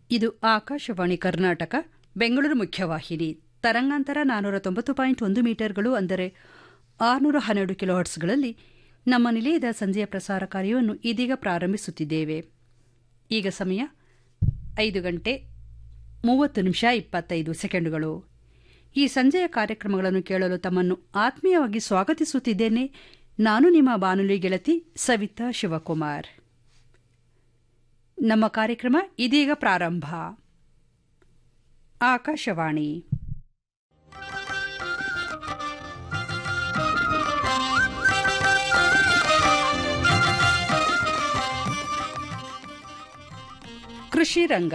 ಇದು ಆಕಾಶವಾಣಿ ಕರ್ನಾಟಕ ಬೆಂಗಳೂರು ಮುಖ್ಯವಾಹಿನಿ ತರಂಗಾಂತರ ನಾನ್ನೂರ ತೊಂಬತ್ತು ಪಾಯಿಂಟ್ ಒಂದು ಮೀಟರ್ಗಳು ಅಂದರೆ ಆರುನೂರ ಹನ್ನೆರಡು ಕಿಲೋಹರ್ಟ್ಸ್ಗಳಲ್ಲಿ ನಮ್ಮ ನಿಲಯದ ಸಂಜೆಯ ಪ್ರಸಾರ ಕಾರ್ಯವನ್ನು ಇದೀಗ ಪ್ರಾರಂಭಿಸುತ್ತಿದ್ದೇವೆ ಈಗ ಸಮಯ ಐದು ಗಂಟೆ ಮೂವತ್ತು ನಿಮಿಷ ಇಪ್ಪತ್ತೈದು ಸೆಕೆಂಡುಗಳು ಈ ಸಂಜೆಯ ಕಾರ್ಯಕ್ರಮಗಳನ್ನು ಕೇಳಲು ತಮ್ಮನ್ನು ಆತ್ಮೀಯವಾಗಿ ಸ್ವಾಗತಿಸುತ್ತಿದ್ದೇನೆ ನಾನು ನಿಮ್ಮ ಬಾನುಲಿ ಗೆಳತಿ ಸವಿತಾ ಶಿವಕುಮಾರ್ ನಮ್ಮ ಕಾರ್ಯಕ್ರಮ ಇದೀಗ ಪ್ರಾರಂಭ ಆಕಾಶವಾಣಿ ಕೃಷಿ ರಂಗ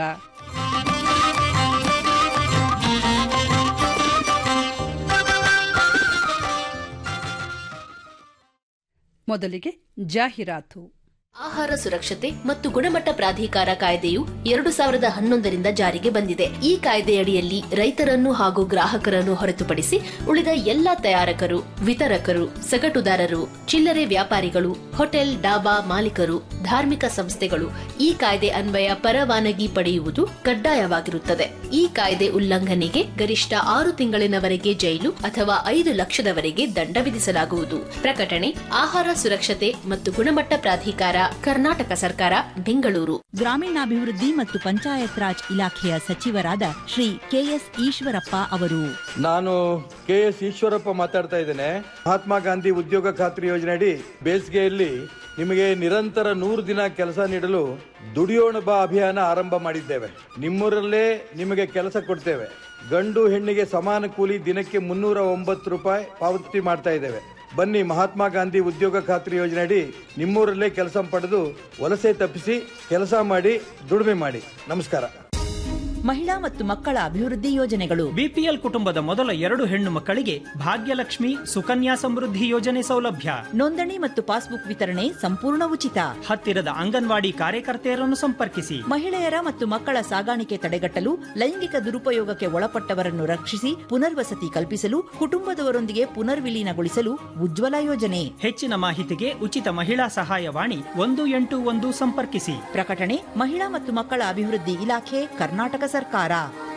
ಮೊದಲಿಗೆ ಜಾಹೀರಾತು ಆಹಾರ ಸುರಕ್ಷತೆ ಮತ್ತು ಗುಣಮಟ್ಟ ಪ್ರಾಧಿಕಾರ ಕಾಯ್ದೆಯು ಎರಡು ಸಾವಿರದ ಹನ್ನೊಂದರಿಂದ ಜಾರಿಗೆ ಬಂದಿದೆ ಈ ಕಾಯ್ದೆಯಡಿಯಲ್ಲಿ ರೈತರನ್ನು ಹಾಗೂ ಗ್ರಾಹಕರನ್ನು ಹೊರತುಪಡಿಸಿ ಉಳಿದ ಎಲ್ಲ ತಯಾರಕರು ವಿತರಕರು ಸಗಟುದಾರರು ಚಿಲ್ಲರೆ ವ್ಯಾಪಾರಿಗಳು ಹೋಟೆಲ್ ಡಾಬಾ ಮಾಲೀಕರು ಧಾರ್ಮಿಕ ಸಂಸ್ಥೆಗಳು ಈ ಕಾಯ್ದೆ ಅನ್ವಯ ಪರವಾನಗಿ ಪಡೆಯುವುದು ಕಡ್ಡಾಯವಾಗಿರುತ್ತದೆ ಈ ಕಾಯ್ದೆ ಉಲ್ಲಂಘನೆಗೆ ಗರಿಷ್ಠ ಆರು ತಿಂಗಳಿನವರೆಗೆ ಜೈಲು ಅಥವಾ ಐದು ಲಕ್ಷದವರೆಗೆ ದಂಡ ವಿಧಿಸಲಾಗುವುದು ಪ್ರಕಟಣೆ ಆಹಾರ ಸುರಕ್ಷತೆ ಮತ್ತು ಗುಣಮಟ್ಟ ಪ್ರಾಧಿಕಾರ ಕರ್ನಾಟಕ ಸರ್ಕಾರ ಬೆಂಗಳೂರು ಗ್ರಾಮೀಣಾಭಿವೃದ್ಧಿ ಮತ್ತು ಪಂಚಾಯತ್ ರಾಜ್ ಇಲಾಖೆಯ ಸಚಿವರಾದ ಶ್ರೀ ಕೆಎಸ್ ಈಶ್ವರಪ್ಪ ಅವರು ನಾನು ಕೆ ಎಸ್ ಈಶ್ವರಪ್ಪ ಮಾತಾಡ್ತಾ ಇದ್ದೇನೆ ಮಹಾತ್ಮ ಗಾಂಧಿ ಉದ್ಯೋಗ ಖಾತ್ರಿ ಯೋಜನೆ ಅಡಿ ಬೇಸಿಗೆಯಲ್ಲಿ ನಿಮಗೆ ನಿರಂತರ ನೂರು ದಿನ ಕೆಲಸ ನೀಡಲು ದುಡಿಯೋಣ ಬಾ ಅಭಿಯಾನ ಆರಂಭ ಮಾಡಿದ್ದೇವೆ ನಿಮ್ಮೂರಲ್ಲೇ ನಿಮಗೆ ಕೆಲಸ ಕೊಡ್ತೇವೆ ಗಂಡು ಹೆಣ್ಣಿಗೆ ಸಮಾನ ಕೂಲಿ ದಿನಕ್ಕೆ ಮುನ್ನೂರ ಒಂಬತ್ತು ರೂಪಾಯಿ ಪಾವತಿ ಮಾಡ್ತಾ ಇದ್ದೇವೆ ಬನ್ನಿ ಮಹಾತ್ಮ ಗಾಂಧಿ ಉದ್ಯೋಗ ಖಾತ್ರಿ ಯೋಜನೆ ಅಡಿ ನಿಮ್ಮೂರಲ್ಲೇ ಕೆಲಸ ಪಡೆದು ವಲಸೆ ತಪ್ಪಿಸಿ ಕೆಲಸ ಮಾಡಿ ದುಡಿಮೆ ಮಾಡಿ ನಮಸ್ಕಾರ ಮಹಿಳಾ ಮತ್ತು ಮಕ್ಕಳ ಅಭಿವೃದ್ಧಿ ಯೋಜನೆಗಳು ಬಿಪಿಎಲ್ ಕುಟುಂಬದ ಮೊದಲ ಎರಡು ಹೆಣ್ಣು ಮಕ್ಕಳಿಗೆ ಭಾಗ್ಯಲಕ್ಷ್ಮಿ ಸುಕನ್ಯಾ ಸಮೃದ್ಧಿ ಯೋಜನೆ ಸೌಲಭ್ಯ ನೋಂದಣಿ ಮತ್ತು ಪಾಸ್ಬುಕ್ ವಿತರಣೆ ಸಂಪೂರ್ಣ ಉಚಿತ ಹತ್ತಿರದ ಅಂಗನವಾಡಿ ಕಾರ್ಯಕರ್ತೆಯರನ್ನು ಸಂಪರ್ಕಿಸಿ ಮಹಿಳೆಯರ ಮತ್ತು ಮಕ್ಕಳ ಸಾಗಾಣಿಕೆ ತಡೆಗಟ್ಟಲು ಲೈಂಗಿಕ ದುರುಪಯೋಗಕ್ಕೆ ಒಳಪಟ್ಟವರನ್ನು ರಕ್ಷಿಸಿ ಪುನರ್ವಸತಿ ಕಲ್ಪಿಸಲು ಕುಟುಂಬದವರೊಂದಿಗೆ ಪುನರ್ವಿಲೀನಗೊಳಿಸಲು ಉಜ್ವಲ ಯೋಜನೆ ಹೆಚ್ಚಿನ ಮಾಹಿತಿಗೆ ಉಚಿತ ಮಹಿಳಾ ಸಹಾಯವಾಣಿ ಒಂದು ಎಂಟು ಒಂದು ಸಂಪರ್ಕಿಸಿ ಪ್ರಕಟಣೆ ಮಹಿಳಾ ಮತ್ತು ಮಕ್ಕಳ ಅಭಿವೃದ್ಧಿ ಇಲಾಖೆ ಕರ್ನಾಟಕ ಸರ್ಕಾರ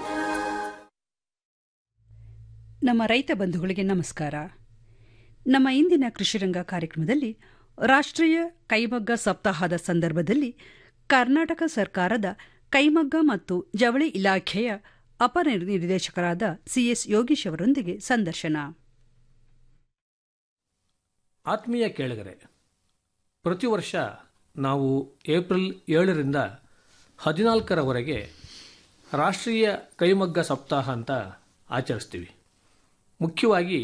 ನಮ್ಮ ರೈತ ಬಂಧುಗಳಿಗೆ ನಮಸ್ಕಾರ ನಮ್ಮ ಇಂದಿನ ಕೃಷಿರಂಗ ಕಾರ್ಯಕ್ರಮದಲ್ಲಿ ರಾಷ್ಟ್ರೀಯ ಕೈಮಗ್ಗ ಸಪ್ತಾಹದ ಸಂದರ್ಭದಲ್ಲಿ ಕರ್ನಾಟಕ ಸರ್ಕಾರದ ಕೈಮಗ್ಗ ಮತ್ತು ಜವಳಿ ಇಲಾಖೆಯ ಅಪರ ನಿರ್ದೇಶಕರಾದ ಸಿಎಸ್ ಯೋಗೀಶ್ ಅವರೊಂದಿಗೆ ಸಂದರ್ಶನ ಆತ್ಮೀಯ ಕೇಳಿಗರೆ ಪ್ರತಿ ವರ್ಷ ನಾವು ಏಪ್ರಿಲ್ ಏಳರಿಂದ ಹದಿನಾಲ್ಕರವರೆಗೆ ರಾಷ್ಟ್ರೀಯ ಕೈಮಗ್ಗ ಸಪ್ತಾಹ ಅಂತ ಆಚರಿಸ್ತೀವಿ ಮುಖ್ಯವಾಗಿ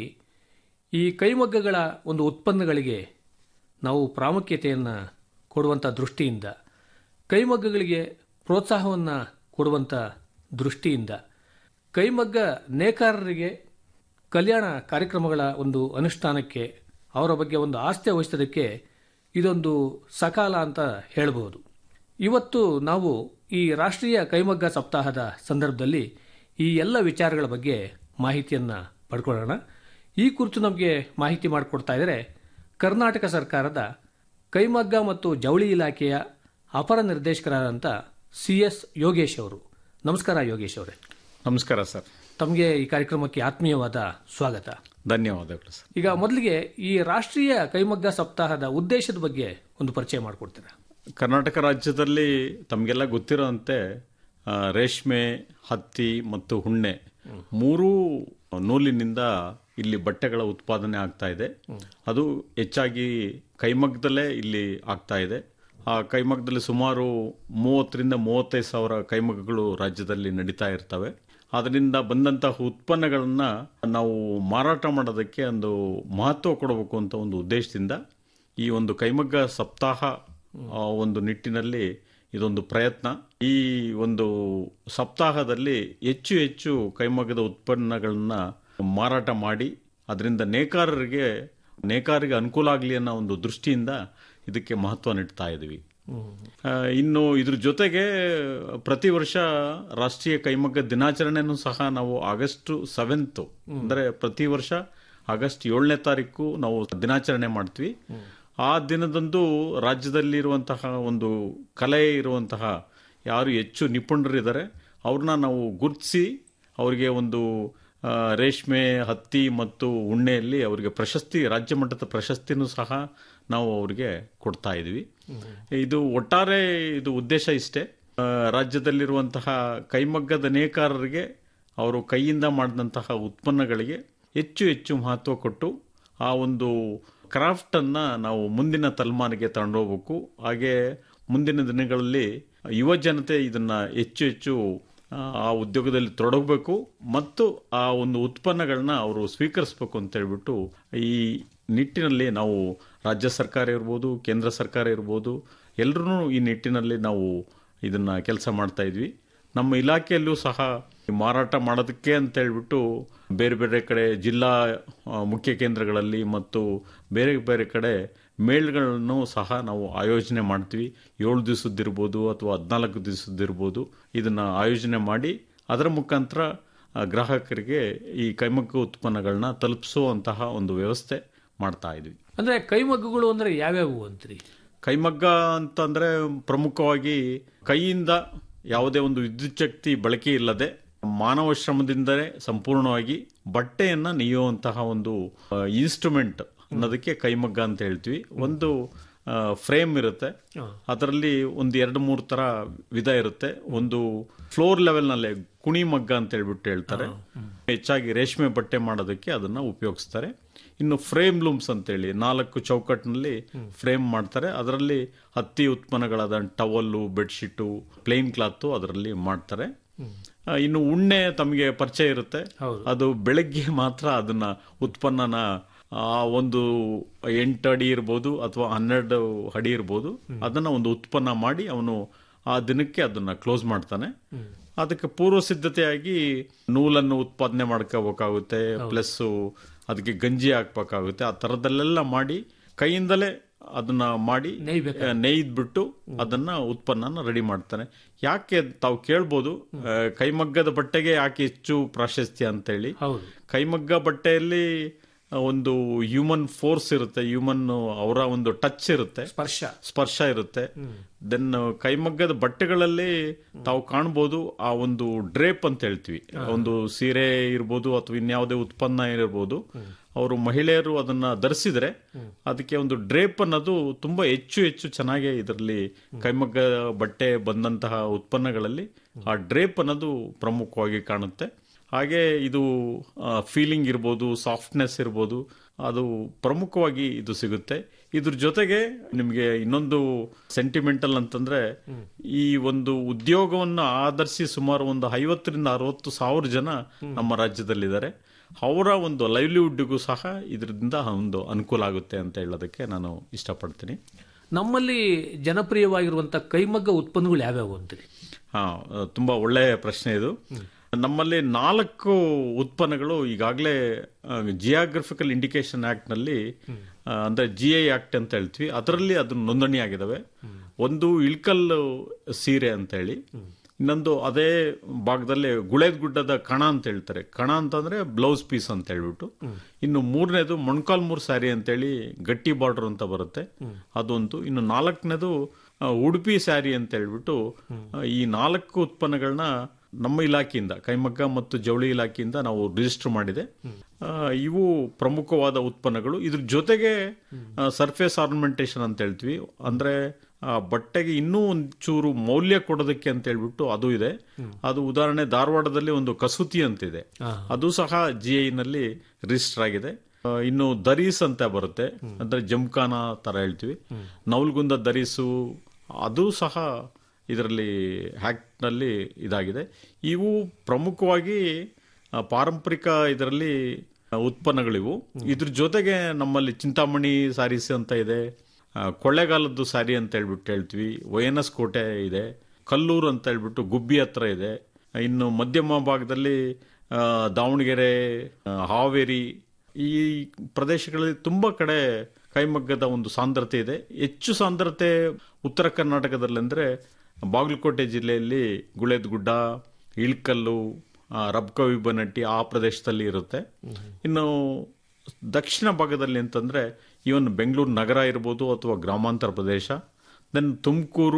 ಈ ಕೈಮಗ್ಗಗಳ ಒಂದು ಉತ್ಪನ್ನಗಳಿಗೆ ನಾವು ಪ್ರಾಮುಖ್ಯತೆಯನ್ನು ಕೊಡುವಂಥ ದೃಷ್ಟಿಯಿಂದ ಕೈಮಗ್ಗಗಳಿಗೆ ಪ್ರೋತ್ಸಾಹವನ್ನು ಕೊಡುವಂಥ ದೃಷ್ಟಿಯಿಂದ ಕೈಮಗ್ಗ ನೇಕಾರರಿಗೆ ಕಲ್ಯಾಣ ಕಾರ್ಯಕ್ರಮಗಳ ಒಂದು ಅನುಷ್ಠಾನಕ್ಕೆ ಅವರ ಬಗ್ಗೆ ಒಂದು ಆಸ್ಥೆ ವಹಿಸೋದಕ್ಕೆ ಇದೊಂದು ಸಕಾಲ ಅಂತ ಹೇಳಬಹುದು ಇವತ್ತು ನಾವು ಈ ರಾಷ್ಟ್ರೀಯ ಕೈಮಗ್ಗ ಸಪ್ತಾಹದ ಸಂದರ್ಭದಲ್ಲಿ ಈ ಎಲ್ಲ ವಿಚಾರಗಳ ಬಗ್ಗೆ ಮಾಹಿತಿಯನ್ನು ಪಡ್ಕೊಳ್ಳೋಣ ಈ ಕುರಿತು ನಮಗೆ ಮಾಹಿತಿ ಮಾಡಿಕೊಡ್ತಾ ಇದ್ದಾರೆ ಕರ್ನಾಟಕ ಸರ್ಕಾರದ ಕೈಮಗ್ಗ ಮತ್ತು ಜವಳಿ ಇಲಾಖೆಯ ಅಪರ ನಿರ್ದೇಶಕರಾದಂಥ ಸಿ ಎಸ್ ಯೋಗೇಶ್ ಅವರು ನಮಸ್ಕಾರ ಯೋಗೇಶ್ ಅವರೇ ನಮಸ್ಕಾರ ಸರ್ ತಮಗೆ ಈ ಕಾರ್ಯಕ್ರಮಕ್ಕೆ ಆತ್ಮೀಯವಾದ ಸ್ವಾಗತ ಧನ್ಯವಾದಗಳು ಸರ್ ಈಗ ಮೊದಲಿಗೆ ಈ ರಾಷ್ಟ್ರೀಯ ಕೈಮಗ್ಗ ಸಪ್ತಾಹದ ಉದ್ದೇಶದ ಬಗ್ಗೆ ಒಂದು ಪರಿಚಯ ಮಾಡಿಕೊಡ್ತೀರಾ ಕರ್ನಾಟಕ ರಾಜ್ಯದಲ್ಲಿ ತಮಗೆಲ್ಲ ಗೊತ್ತಿರೋಂತೆ ಆ, ರೇಷ್ಮೆ ಹತ್ತಿ ಮತ್ತು ಹುಣ್ಣೆ ಮೂರೂ ನೂಲಿನಿಂದ ಇಲ್ಲಿ ಬಟ್ಟೆಗಳ ಉತ್ಪಾದನೆ ಆಗ್ತಾ ಇದೆ ಅದು ಹೆಚ್ಚಾಗಿ ಕೈಮಗ್ಗದಲ್ಲೇ ಇಲ್ಲಿ ಆಗ್ತಾ ಇದೆ ಆ ಕೈಮಗ್ಗದಲ್ಲಿ ಸುಮಾರು ಮೂವತ್ತರಿಂದ ಮೂವತ್ತೈದು ಸಾವಿರ ಕೈಮಗ್ಗಗಳು ರಾಜ್ಯದಲ್ಲಿ ನಡೀತಾ ಇರ್ತವೆ ಅದರಿಂದ ಬಂದಂತಹ ಉತ್ಪನ್ನಗಳನ್ನ ನಾವು ಮಾರಾಟ ಮಾಡೋದಕ್ಕೆ ಒಂದು ಮಹತ್ವ ಕೊಡಬೇಕು ಅಂತ ಒಂದು ಉದ್ದೇಶದಿಂದ ಈ ಒಂದು ಕೈಮಗ್ಗ ಸಪ್ತಾಹ ಆ, ಒಂದು ನಿಟ್ಟಿನಲ್ಲಿ ಇದೊಂದು ಪ್ರಯತ್ನ ಈ ಒಂದು ಸಪ್ತಾಹದಲ್ಲಿ ಹೆಚ್ಚು ಹೆಚ್ಚು ಕೈಮಗ್ಗದ ಉತ್ಪನ್ನಗಳನ್ನ ಮಾರಾಟ ಮಾಡಿ ಅದರಿಂದ ನೇಕಾರರಿಗೆ ನೇಕಾರರಿಗೆ ಅನುಕೂಲ ಆಗಲಿ ಅನ್ನೋ ಒಂದು ದೃಷ್ಟಿಯಿಂದ ಇದಕ್ಕೆ ಮಹತ್ವ ನೀಡ್ತಾ ಇದ್ದೀವಿ ಆ, ಇನ್ನು ಇದ್ರ ಜೊತೆಗೆ ಪ್ರತಿ ವರ್ಷ ರಾಷ್ಟ್ರೀಯ ಕೈಮಗ್ಗ ದಿನಾಚರಣೆನೂ ಸಹ ನಾವು ಆಗಸ್ಟ್ ಸೆವೆಂತ್ ಅಂದ್ರೆ ಪ್ರತಿ ವರ್ಷ ಆಗಸ್ಟ್ ಏಳನೇ ತಾರೀಕು ನಾವು ದಿನಾಚರಣೆ ಮಾಡ್ತೀವಿ ಆ ದಿನದಂದು ರಾಜ್ಯದಲ್ಲಿರುವಂತಹ ಒಂದು ಕಲೆ ಇರುವಂತಹ ಯಾರು ಹೆಚ್ಚು ನಿಪುಣರಿದ್ದಾರೆ ಅವ್ರನ್ನ ನಾವು ಗುರುತಿಸಿ ಅವರಿಗೆ ಒಂದು ಆ, ರೇಷ್ಮೆ ಹತ್ತಿ ಮತ್ತು ಉಣ್ಣೆಯಲ್ಲಿ ಅವರಿಗೆ ಪ್ರಶಸ್ತಿ ರಾಜ್ಯ ಮಟ್ಟದ ಪ್ರಶಸ್ತಿನೂ ಸಹ ನಾವು ಅವರಿಗೆ ಕೊಡ್ತಾ ಇದ್ವಿ ಇದು ಒಟ್ಟಾರೆ ಇದು ಉದ್ದೇಶ ಇಷ್ಟೇ ಆ, ರಾಜ್ಯದಲ್ಲಿರುವಂತಹ ಕೈಮಗ್ಗದ ನೇಕಾರರಿಗೆ ಅವರು ಕೈಯಿಂದ ಮಾಡಿದಂತಹ ಉತ್ಪನ್ನಗಳಿಗೆ ಹೆಚ್ಚು ಹೆಚ್ಚು ಮಹತ್ವ ಕೊಟ್ಟು ಆ ಒಂದು ಕ್ರಾಫ್ಟನ್ನು ನಾವು ಮುಂದಿನ ತಲೆಮಾರಿಗೆ ತಗೊಂಡೋಗ್ಬೇಕು ಹಾಗೆ ಮುಂದಿನ ದಿನಗಳಲ್ಲಿ ಯುವ ಜನತೆ ಇದನ್ನ ಹೆಚ್ಚು ಹೆಚ್ಚು ಆ, ಆ ಉದ್ಯೋಗದಲ್ಲಿ ತೊಡಗಬೇಕು ಮತ್ತು ಆ ಒಂದು ಉತ್ಪನ್ನಗಳನ್ನ ಅವರು ಸ್ವೀಕರಿಸಬೇಕು ಅಂತ ಹೇಳ್ಬಿಟ್ಟು ಈ ನಿಟ್ಟಿನಲ್ಲಿ ನಾವು ರಾಜ್ಯ ಸರ್ಕಾರ ಇರ್ಬೋದು ಕೇಂದ್ರ ಸರ್ಕಾರ ಇರ್ಬೋದು ಎಲ್ಲರೂ ಈ ನಿಟ್ಟಿನಲ್ಲಿ ನಾವು ಇದನ್ನ ಕೆಲಸ ಮಾಡ್ತಾ ಇದ್ವಿ ನಮ್ಮ ಇಲಾಖೆಯಲ್ಲೂ ಸಹ ಮಾರಾಟ ಮಾಡೋದಕ್ಕೆ ಅಂತ ಹೇಳ್ಬಿಟ್ಟು ಬೇರೆ ಬೇರೆ ಕಡೆ ಜಿಲ್ಲಾ ಆ, ಮುಖ್ಯ ಕೇಂದ್ರಗಳಲ್ಲಿ ಮತ್ತು ಬೇರೆ ಬೇರೆ ಕಡೆ ಮೇಳ್ಗಳನ್ನು ಸಹ ನಾವು ಆಯೋಜನೆ ಮಾಡ್ತೀವಿ ಏಳು ದಿವಸದ್ದಿರ್ಬೋದು ಅಥವಾ ಹದಿನಾಲ್ಕು ದಿವಸದ್ದಿರ್ಬೋದು ಇದನ್ನ ಆಯೋಜನೆ ಮಾಡಿ ಅದರ ಮುಖಾಂತರ ಆ, ಗ್ರಾಹಕರಿಗೆ ಈ ಕೈಮಗ್ಗ ಉತ್ಪನ್ನಗಳನ್ನ ತಲುಪಿಸುವಂತಹ ಒಂದು ವ್ಯವಸ್ಥೆ ಮಾಡ್ತಾ ಇದ್ವಿ ಅಂದ್ರೆ ಕೈಮಗ್ಗಗಳು ಅಂದ್ರೆ ಯಾವ್ಯಾವು ಅಂತ್ರಿ ಕೈಮಗ್ಗ ಅಂತಂದ್ರೆ ಪ್ರಮುಖವಾಗಿ ಕೈಯಿಂದ ಯಾವುದೇ ಒಂದು ವಿದ್ಯುತ್ ಶಕ್ತಿ ಬಳಕೆ ಇಲ್ಲದೆ ಮಾನವ ಶ್ರಮದಿಂದಲೇ ಸಂಪೂರ್ಣವಾಗಿ ಬಟ್ಟೆಯನ್ನ ನೇಯುವಂತಹ ಒಂದು ಇನ್ಸ್ಟ್ರೂಮೆಂಟ್ ಅನ್ನೋದಕ್ಕೆ ಕೈಮಗ್ಗ ಅಂತ ಹೇಳ್ತೀವಿ ಒಂದು ಫ್ರೇಮ್ ಇರುತ್ತೆ ಅದರಲ್ಲಿ ಒಂದು ಎರಡು ಮೂರು ತರ ವಿಧ ಇರುತ್ತೆ ಒಂದು ಫ್ಲೋರ್ ಲೆವೆಲ್ ನಲ್ಲೇ ಕುಣಿ ಮಗ್ಗ ಅಂತ ಹೇಳ್ಬಿಟ್ಟು ಹೇಳ್ತಾರೆ ಹೆಚ್ಚಾಗಿ ರೇಷ್ಮೆ ಬಟ್ಟೆ ಮಾಡೋದಕ್ಕೆ ಅದನ್ನ ಉಪಯೋಗಿಸ್ತಾರೆ ಇನ್ನು ಫ್ರೇಮ್ ಲೂಮ್ಸ್ ಅಂತೇಳಿ ನಾಲ್ಕು ಚೌಕಟ್ಟಿನಲ್ಲಿ ಫ್ರೇಮ್ ಮಾಡ್ತಾರೆ ಅದರಲ್ಲಿ ಹತ್ತಿ ಉತ್ಪನ್ನಗಳಾದ ಟವಲ್ಲು ಬೆಡ್ಶೀಟು ಪ್ಲೇನ್ ಕ್ಲಾತ್ ಅದರಲ್ಲಿ ಮಾಡ್ತಾರೆ ಆ, ಇನ್ನು ಉಣ್ಣೆ ತಮಗೆ ಪರಿಚಯ ಇರುತ್ತೆ ಅದು ಬೆಳಗ್ಗೆ ಮಾತ್ರ ಅದನ್ನ ಉತ್ಪನ್ನನ ಆ ಒಂದು ಎಂಟು ಅಡಿ ಇರ್ಬೋದು ಅಥವಾ ಹನ್ನೆರಡು ಅಡಿ ಇರ್ಬೋದು ಅದನ್ನ ಒಂದು ಉತ್ಪನ್ನ ಮಾಡಿ ಅವನು ಆ ದಿನಕ್ಕೆ ಅದನ್ನ ಕ್ಲೋಸ್ ಮಾಡ್ತಾನೆ ಅದಕ್ಕೆ ಪೂರ್ವ ಸಿದ್ಧತೆಯಾಗಿ ನೂಲನ್ನು ಉತ್ಪಾದನೆ ಮಾಡ್ಕೋಬೇಕಾಗುತ್ತೆ ಪ್ಲಸ್ ಅದಕ್ಕೆ ಗಂಜಿ ಹಾಕ್ಬೇಕಾಗುತ್ತೆ ಆ ಥರದಲ್ಲೆಲ್ಲ ಮಾಡಿ ಕೈಯಿಂದಲೇ ಅದನ್ನ ಮಾಡಿ ನೇಯ್ದ್ಬಿಟ್ಟು ಅದನ್ನ ಉತ್ಪನ್ನನ ರೆಡಿ ಮಾಡ್ತಾನೆ ಯಾಕೆ ತಾವು ಕೇಳ್ಬೋದು ಆ, ಕೈಮಗ್ಗದ ಬಟ್ಟೆಗೆ ಯಾಕೆ ಹೆಚ್ಚು ಪ್ರಾಶಸ್ತ್ಯ ಅಂತೇಳಿ ಕೈಮಗ್ಗ ಬಟ್ಟೆಯಲ್ಲಿ ಒಂದು ಹ್ಯೂಮನ್ ಫೋರ್ಸ್ ಇರುತ್ತೆ ಹ್ಯೂಮನ್ ಅವರ ಒಂದು ಟಚ್ ಇರುತ್ತೆ ಸ್ಪರ್ಶ ಸ್ಪರ್ಶ ಇರುತ್ತೆ ದೆನ್ ಕೈಮಗ್ಗದ ಬಟ್ಟೆಗಳಲ್ಲಿ ತಾವು ಕಾಣ್ಬೋದು ಆ ಒಂದು ಡ್ರೇಪ್ ಅಂತ ಹೇಳ್ತೀವಿ ಒಂದು ಸೀರೆ ಇರ್ಬೋದು ಅಥವಾ ಇನ್ಯಾವುದೇ ಉತ್ಪನ್ನ ಇರ್ಬೋದು ಅವರು ಮಹಿಳೆಯರು ಅದನ್ನ ಧರಿಸಿದ್ರೆ ಅದಕ್ಕೆ ಒಂದು ಡ್ರೇಪ್ ಅನ್ನೋದು ತುಂಬಾ ಹೆಚ್ಚು ಹೆಚ್ಚು ಚೆನ್ನಾಗಿ ಇದರಲ್ಲಿ ಕೈಮಗ್ಗ ಬಟ್ಟೆ ಬಂದಂತಹ ಉತ್ಪನ್ನಗಳಲ್ಲಿ ಆ ಡ್ರೇಪ್ ಅನ್ನೋದು ಪ್ರಮುಖವಾಗಿ ಕಾಣುತ್ತೆ ಹಾಗೆ ಇದು ಫೀಲಿಂಗ್ ಇರ್ಬೋದು ಸಾಫ್ಟ್ನೆಸ್ ಇರ್ಬೋದು ಅದು ಪ್ರಮುಖವಾಗಿ ಇದು ಸಿಗುತ್ತೆ ಇದ್ರ ಜೊತೆಗೆ ನಿಮಗೆ ಇನ್ನೊಂದು ಸೆಂಟಿಮೆಂಟಲ್ ಅಂತಂದ್ರೆ ಈ ಒಂದು ಉದ್ಯೋಗವನ್ನು ಆಧರಿಸಿ ಸುಮಾರು ಒಂದು ಐವತ್ತರಿಂದ ಅರವತ್ತು ಸಾವಿರ ಜನ ನಮ್ಮ ರಾಜ್ಯದಲ್ಲಿದ್ದಾರೆ ಅವರ ಒಂದು ಲೈವ್ಲಿಹುಡ್ಗೂ ಸಹ ಇದರಿಂದ ಒಂದು ಅನುಕೂಲ ಆಗುತ್ತೆ ಅಂತ ಹೇಳೋದಕ್ಕೆ ನಾನು ಇಷ್ಟಪಡ್ತೀನಿ ನಮ್ಮಲ್ಲಿ ಜನಪ್ರಿಯವಾಗಿರುವಂತ ಕೈಮಗ್ಗ ಉತ್ಪನ್ನಗಳು ಯಾವ್ಯಾವು ಅಂತ್ರಿ ಹಾ ತುಂಬಾ ಒಳ್ಳೆಯ ಪ್ರಶ್ನೆ ಇದು ನಮ್ಮಲ್ಲಿ ನಾಲ್ಕು ಉತ್ಪನ್ನಗಳು ಈಗಾಗಲೇ ಜಿಯಾಗ್ರಫಿಕಲ್ ಇಂಡಿಕೇಶನ್ ಆಕ್ಟ್ ನಲ್ಲಿ ಆ, ಅಂದ್ರೆ ಜಿ ಐ ಆಕ್ಟ್ ಅಂತ ಹೇಳ್ತೀವಿ ಅದರಲ್ಲಿ ಅದು ನೋಂದಣಿ ಆಗಿದಾವೆ ಒಂದು ಇಳ್ಕಲ್ ಸೀರೆ ಅಂತ ಹೇಳಿ ಇನ್ನೊಂದು ಅದೇ ಭಾಗದಲ್ಲಿ ಗುಳೇದ್ ಗುಡ್ಡದ ಕಣ ಅಂತ ಹೇಳ್ತಾರೆ ಕಣ ಅಂತಂದ್ರೆ ಬ್ಲೌಸ್ ಪೀಸ್ ಅಂತ ಹೇಳ್ಬಿಟ್ಟು ಇನ್ನು ಮೂರನೇದು ಮೊಣ್ಕಾಲ್ಮೂರ್ ಸ್ಯಾರಿ ಅಂತೇಳಿ ಗಟ್ಟಿ ಬಾರ್ಡರ್ ಅಂತ ಬರುತ್ತೆ ಅದೊಂದು ಇನ್ನು ನಾಲ್ಕನೇದು ಆ, ಉಡುಪಿ ಸ್ಯಾರಿ ಅಂತ ಹೇಳ್ಬಿಟ್ಟು ಆ, ಈ ನಾಲ್ಕು ಉತ್ಪನ್ನಗಳನ್ನ ನಮ್ಮ ಇಲಾಖೆಯಿಂದ ಕೈಮಗ್ಗ ಮತ್ತು ಜವಳಿ ಇಲಾಖೆಯಿಂದ ನಾವು ರಿಜಿಸ್ಟರ್ ಮಾಡಿದೆ ಆ, ಇವು ಪ್ರಮುಖವಾದ ಉತ್ಪನ್ನಗಳು ಇದ್ರ ಜೊತೆಗೆ ಸರ್ಫೇಸ್ ಆರ್ನಮೆಂಟೇಶನ್ ಅಂತ ಹೇಳ್ತೀವಿ ಅಂದ್ರೆ ಆ ಬಟ್ಟೆಗೆ ಇನ್ನೂ ಒಂಚೂರು ಮೌಲ್ಯ ಕೊಡೋದಕ್ಕೆ ಅಂತ ಹೇಳ್ಬಿಟ್ಟು ಅದು ಇದೆ ಅದು ಉದಾಹರಣೆ ಧಾರವಾಡದಲ್ಲಿ ಒಂದು ಕಸೂತಿ ಅಂತ ಇದೆ ಅದು ಸಹ ಜಿ ಐ ನಲ್ಲಿ ರಿಜಿಸ್ಟರ್ ಆಗಿದೆ ಆ, ಇನ್ನು ದರೀಸ್ ಅಂತ ಬರುತ್ತೆ ಅಂದ್ರೆ ಜಮ್ಖಾನ ತರ ಹೇಳ್ತೀವಿ ನವಲ್ಗುಂದ ದರೀಸು ಅದು ಸಹ ಇದರಲ್ಲಿ ನಲ್ಲಿ ಇದಾಗಿದೆ ಇವು ಪ್ರಮುಖವಾಗಿ ಆ, ಪಾರಂಪರಿಕ ಇದರಲ್ಲಿ ಆ, ಉತ್ಪನ್ನಗಳಿವು ಇದ್ರ ಜೊತೆಗೆ ನಮ್ಮಲ್ಲಿ ಚಿಂತಾಮಣಿ ಸಾರೀಸ್ ಅಂತ ಇದೆ ಆ, ಕೊಳ್ಳೆಗಾಲದ್ದು ಸಾರಿ ಅಂತ ಹೇಳ್ಬಿಟ್ಟು ಹೇಳ್ತೀವಿ ವೈ ಎನ್ ಎಸ್ ಕೋಟೆ ಇದೆ ಕಲ್ಲೂರು ಅಂತ ಹೇಳ್ಬಿಟ್ಟು ಗುಬ್ಬಿ ಹತ್ರ ಇದೆ ಇನ್ನು ಮಧ್ಯಮ ಭಾಗದಲ್ಲಿ ಆ, ದಾವಣಗೆರೆ ಆ, ಹಾವೇರಿ ಈ ಪ್ರದೇಶಗಳಲ್ಲಿ ತುಂಬಾ ಕಡೆ ಕೈಮಗ್ಗದ ಒಂದು ಸಾಂದ್ರತೆ ಇದೆ ಹೆಚ್ಚು ಸಾಂದ್ರತೆ ಉತ್ತರ ಕರ್ನಾಟಕದಲ್ಲಿ ಅಂದ್ರೆ ಬಾಗಲಕೋಟೆ ಜಿಲ್ಲೆಯಲ್ಲಿ ಗುಳೇದ್ಗುಡ್ಡ ಇಳ್ಕಲ್ಲು ಆ, ರಬ್ಕವಿ ಬನಟ್ಟಿ ಆ ಪ್ರದೇಶದಲ್ಲಿ ಇರುತ್ತೆ ಇನ್ನು ದಕ್ಷಿಣ ಭಾಗದಲ್ಲಿ ಅಂತಂದ್ರೆ ಇವನ್ ಬೆಂಗಳೂರು ನಗರ ಇರ್ಬೋದು ಅಥವಾ ಗ್ರಾಮಾಂತರ ಪ್ರದೇಶ ದೆನ್ ತುಮಕೂರು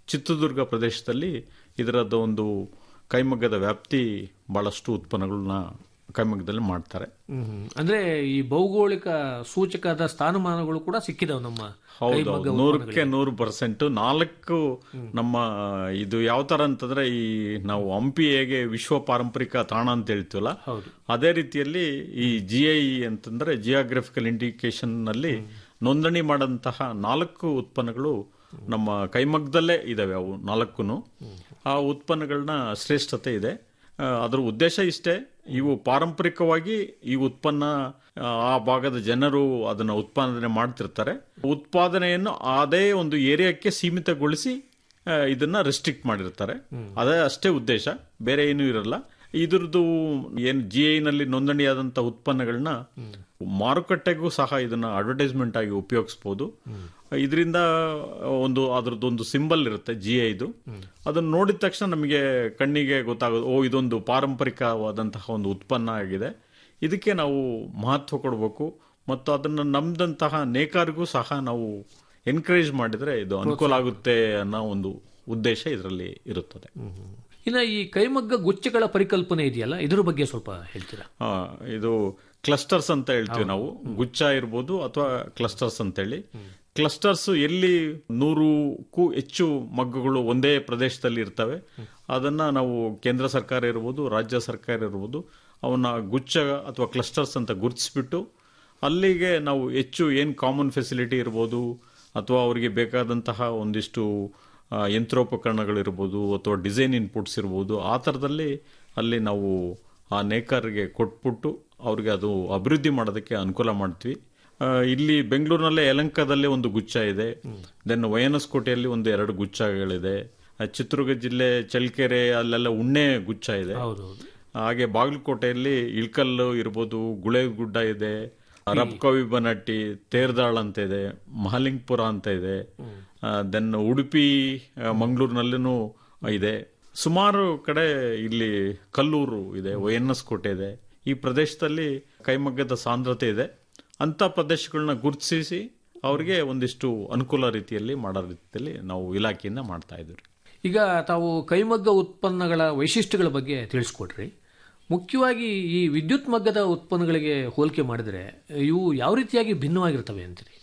ಚಿತ್ರದುರ್ಗ ಪ್ರದೇಶದಲ್ಲಿ ಇದರದ ಒಂದು ಕೈಮಗ್ಗದ ವ್ಯಾಪ್ತಿ ಬಹಳಷ್ಟು ಉತ್ಪನ್ನಗಳನ್ನ ಕೈಮಗ್ಗದಲ್ಲಿ ಮಾಡ್ತಾರೆ ಹ್ಮ್ ಹ್ಮ್. ಅಂದ್ರೆ ಈ ಭೌಗೋಳಿಕ ಸೂಚಕದ ಸ್ಥಾನಮಾನಗಳು ಕೂಡ ಸಿಕ್ಕಿದಾವೆ ನಮ್ಮ ಹೌದು ಕೈಮಗ್ಗ ನೂರಕ್ಕೆ ನೂರು ಪರ್ಸೆಂಟ್ ನಾಲ್ಕು ನಮ್ಮ ಇದು ಯಾವ ತರ ಅಂತಂದ್ರೆ ಈ ನಾವು ಹಂಪಿ ಹೇಗೆ ವಿಶ್ವ ಪಾರಂಪರಿಕ ತಾಣ ಅಂತ ಹೇಳ್ತೀವಲ್ಲ ಹೌದು. ಅದೇ ರೀತಿಯಲ್ಲಿ ಈ ಜಿ ಐ ಅಂತಂದ್ರೆ ಜಿಯೋಗ್ರಫಿಕಲ್ ಇಂಡಿಕೇಶನ್ ನಲ್ಲಿ ನೋಂದಣಿ ಮಾಡಂತಹ ನಾಲ್ಕು ಉತ್ಪನ್ನಗಳು ನಮ್ಮ ಕೈಮಗ್ಗದಲ್ಲೇ ಇದಾವೆ ಅವು ನಾಲ್ಕು ಆ ಉತ್ಪನ್ನಗಳನ್ನ ಶ್ರೇಷ್ಠತೆ ಇದೆ ಆ, ಅದರ ಉದ್ದೇಶ ಇಷ್ಟೇ ಇವು ಪಾರಂಪರಿಕವಾಗಿ ಈ ಉತ್ಪನ್ನ ಆ, ಆ ಭಾಗದ ಜನರು ಅದನ್ನ ಉತ್ಪಾದನೆ ಮಾಡ್ತಿರ್ತಾರೆ ಉತ್ಪಾದನೆಯನ್ನು ಅದೇ ಒಂದು ಏರಿಯಾಕ್ಕೆ ಸೀಮಿತಗೊಳಿಸಿ ಆ, ಇದನ್ನ ರೆಸ್ಟ್ರಿಕ್ಟ್ ಮಾಡಿರ್ತಾರೆ ಅದೇ ಅಷ್ಟೇ ಉದ್ದೇಶ ಬೇರೆ ಏನೂ ಇರಲ್ಲ ಇದ್ರದ್ದು ಏನು ಜಿ ಐನಲ್ಲಿ ನೋಂದಣಿಯಾದಂಥ ಉತ್ಪನ್ನಗಳನ್ನ ಮಾರುಕಟ್ಟೆಗೂ ಸಹ ಇದನ್ನ ಅಡ್ವರ್ಟೈಸ್ಮೆಂಟ್ ಆಗಿ ಉಪಯೋಗಿಸ್ಬೋದು ಇದರಿಂದ ಒಂದು ಅದ್ರದ್ದು ಒಂದು ಸಿಂಬಲ್ ಇರುತ್ತೆ ಜಿ ಐದು ಅದನ್ನ ನೋಡಿದ ತಕ್ಷಣ ನಮಗೆ ಕಣ್ಣಿಗೆ ಗೊತ್ತಾಗೋದು ಓ ಇದೊಂದು ಪಾರಂಪರಿಕವಾದಂತಹ ಒಂದು ಉತ್ಪನ್ನ ಆಗಿದೆ ಇದಕ್ಕೆ ನಾವು ಮಹತ್ವ ಕೊಡಬೇಕು ಮತ್ತು ಅದನ್ನು ನಂಬಿದಂತಹ ನೇಕಾರಿಗೂ ಸಹ ನಾವು ಎನ್ಕರೇಜ್ ಮಾಡಿದ್ರೆ ಇದು ಅನುಕೂಲ ಆಗುತ್ತೆ ಅನ್ನೋ ಒಂದು ಉದ್ದೇಶ ಇದರಲ್ಲಿ ಇರುತ್ತದೆ ಇನ್ನ ಈ ಕೈಮಗ್ಗ ಗುಚ್ಚಗಳ ಪರಿಕಲ್ಪನೆ ಇದೆಯಲ್ಲ ಇದ್ರ ಬಗ್ಗೆ ಸ್ವಲ್ಪ ಹೇಳ್ತೀರಾ ಆ, ಇದು ಕ್ಲಸ್ಟರ್ಸ್ ಅಂತ ಹೇಳ್ತೀವಿ ನಾವು ಗುಚ್ಛ ಇರ್ಬೋದು ಅಥವಾ ಕ್ಲಸ್ಟರ್ಸ್ ಅಂತೇಳಿ ಕ್ಲಸ್ಟರ್ಸ್ ಎಲ್ಲಿ ನೂರಕ್ಕೂ ಹೆಚ್ಚು ಮಗ್ಗುಗಳು ಒಂದೇ ಪ್ರದೇಶದಲ್ಲಿ ಇರ್ತವೆ ಅದನ್ನ ನಾವು ಕೇಂದ್ರ ಸರ್ಕಾರ ಇರ್ಬೋದು ರಾಜ್ಯ ಸರ್ಕಾರ ಇರ್ಬೋದು ಅವನ್ನ ಗುಚ್ಛ ಅಥವಾ ಕ್ಲಸ್ಟರ್ಸ್ ಅಂತ ಗುರುತಿಸ್ಬಿಟ್ಟು ಅಲ್ಲಿಗೆ ನಾವು ಹೆಚ್ಚು ಏನು ಕಾಮನ್ ಫೆಸಿಲಿಟಿ ಇರ್ಬೋದು ಅಥವಾ ಅವರಿಗೆ ಬೇಕಾದಂತಹ ಒಂದಿಷ್ಟು ಆ, ಯಂತ್ರೋಪಕರಣಗಳಿರ್ಬೋದು ಅಥವಾ ಡಿಸೈನ್ ಇನ್ಪುಟ್ಸ್ ಇರ್ಬೋದು ಆ ಥರದಲ್ಲಿ ಅಲ್ಲಿ ನಾವು ಆ ನೇಕಾರರಿಗೆ ಕೊಟ್ಬಿಟ್ಟು ಅವ್ರಿಗೆ ಅದು ಅಭಿವೃದ್ಧಿ ಮಾಡೋದಕ್ಕೆ ಅನುಕೂಲ ಮಾಡ್ತೀವಿ ಆ, ಇಲ್ಲಿ ಬೆಂಗಳೂರಿನಲ್ಲೇ ಯಲಂಕದಲ್ಲೇ ಒಂದು ಗುಚ್ಛ ಇದೆ ದೆನ್ ವಯನಸ್ಕೋಟೆಯಲ್ಲಿ ಒಂದು ಎರಡು ಗುಚ್ಛಗಳಿದೆ ಆ, ಚಿತ್ರದುರ್ಗ ಜಿಲ್ಲೆ ಚಳ್ಳಕೆರೆ ಅಲ್ಲೆಲ್ಲ ಉಣ್ಣೆ ಗುಚ್ಛ ಇದೆ ಹೌದೌದು ಹಾಗೆ ಬಾಗಲಕೋಟೆಯಲ್ಲಿ ಇಳ್ಕಲ್ಲು ಇರ್ಬೋದು ಗುಳೇಗುಡ್ಡ ಇದೆ ರಬ್ಕವಿ ಬನಟ್ಟಿ ತೇರ್ದಾಳ್ ಅಂತ ಇದೆ ಮಹಾಲಿಂಗಪುರ ಅಂತ ಇದೆ ದೆನ್ ಉಡುಪಿ ಆ, ಮಂಗಳೂರಿನಲ್ಲೂ ಇದೆ ಸುಮಾರು ಕಡೆ ಇಲ್ಲಿ ಕಲ್ಲೂರು ಇದೆ ಒ ಎನ್ ಎಸ್ ಕೋಟೆ ಇದೆ ಈ ಪ್ರದೇಶದಲ್ಲಿ ಕೈಮಗ್ಗದ ಸಾಂದ್ರತೆ ಇದೆ ಅಂತ ಪ್ರದೇಶಗಳನ್ನ ಗುರುತಿಸಿ ಅವರಿಗೆ ಒಂದಿಷ್ಟು ಅನುಕೂಲ ರೀತಿಯಲ್ಲಿ ಮಾಡೋ ರೀತಿಯಲ್ಲಿ ನಾವು ಇಲಾಖೆಯಿಂದ ಮಾಡ್ತಾ ಇದ್ದೀವಿ ಈಗ ತಾವು ಕೈಮಗ್ಗ ಉತ್ಪನ್ನಗಳ ವೈಶಿಷ್ಟ್ಯಗಳ ಬಗ್ಗೆ ತಿಳಿಸ್ಕೊಟ್ರಿ ಮುಖ್ಯವಾಗಿ ಈ ವಿದ್ಯುತ್ ಮಗ್ಗದ ಉತ್ಪನ್ನಗಳಿಗೆ ಹೋಲಿಕೆ ಮಾಡಿದ್ರೆ ಇವು ಯಾವ ರೀತಿಯಾಗಿ ಭಿನ್ನವಾಗಿರ್ತವೆ ಅಂತೀರಿ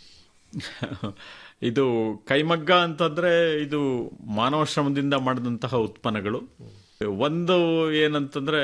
ಇದು ಕೈಮಗ್ಗ ಅಂತಂದ್ರೆ ಇದು ಮಾನವ ಶ್ರಮದಿಂದ ಮಾಡಿದಂತಹ ಉತ್ಪನ್ನಗಳು ಒಂದು ಏನಂತಂದ್ರೆ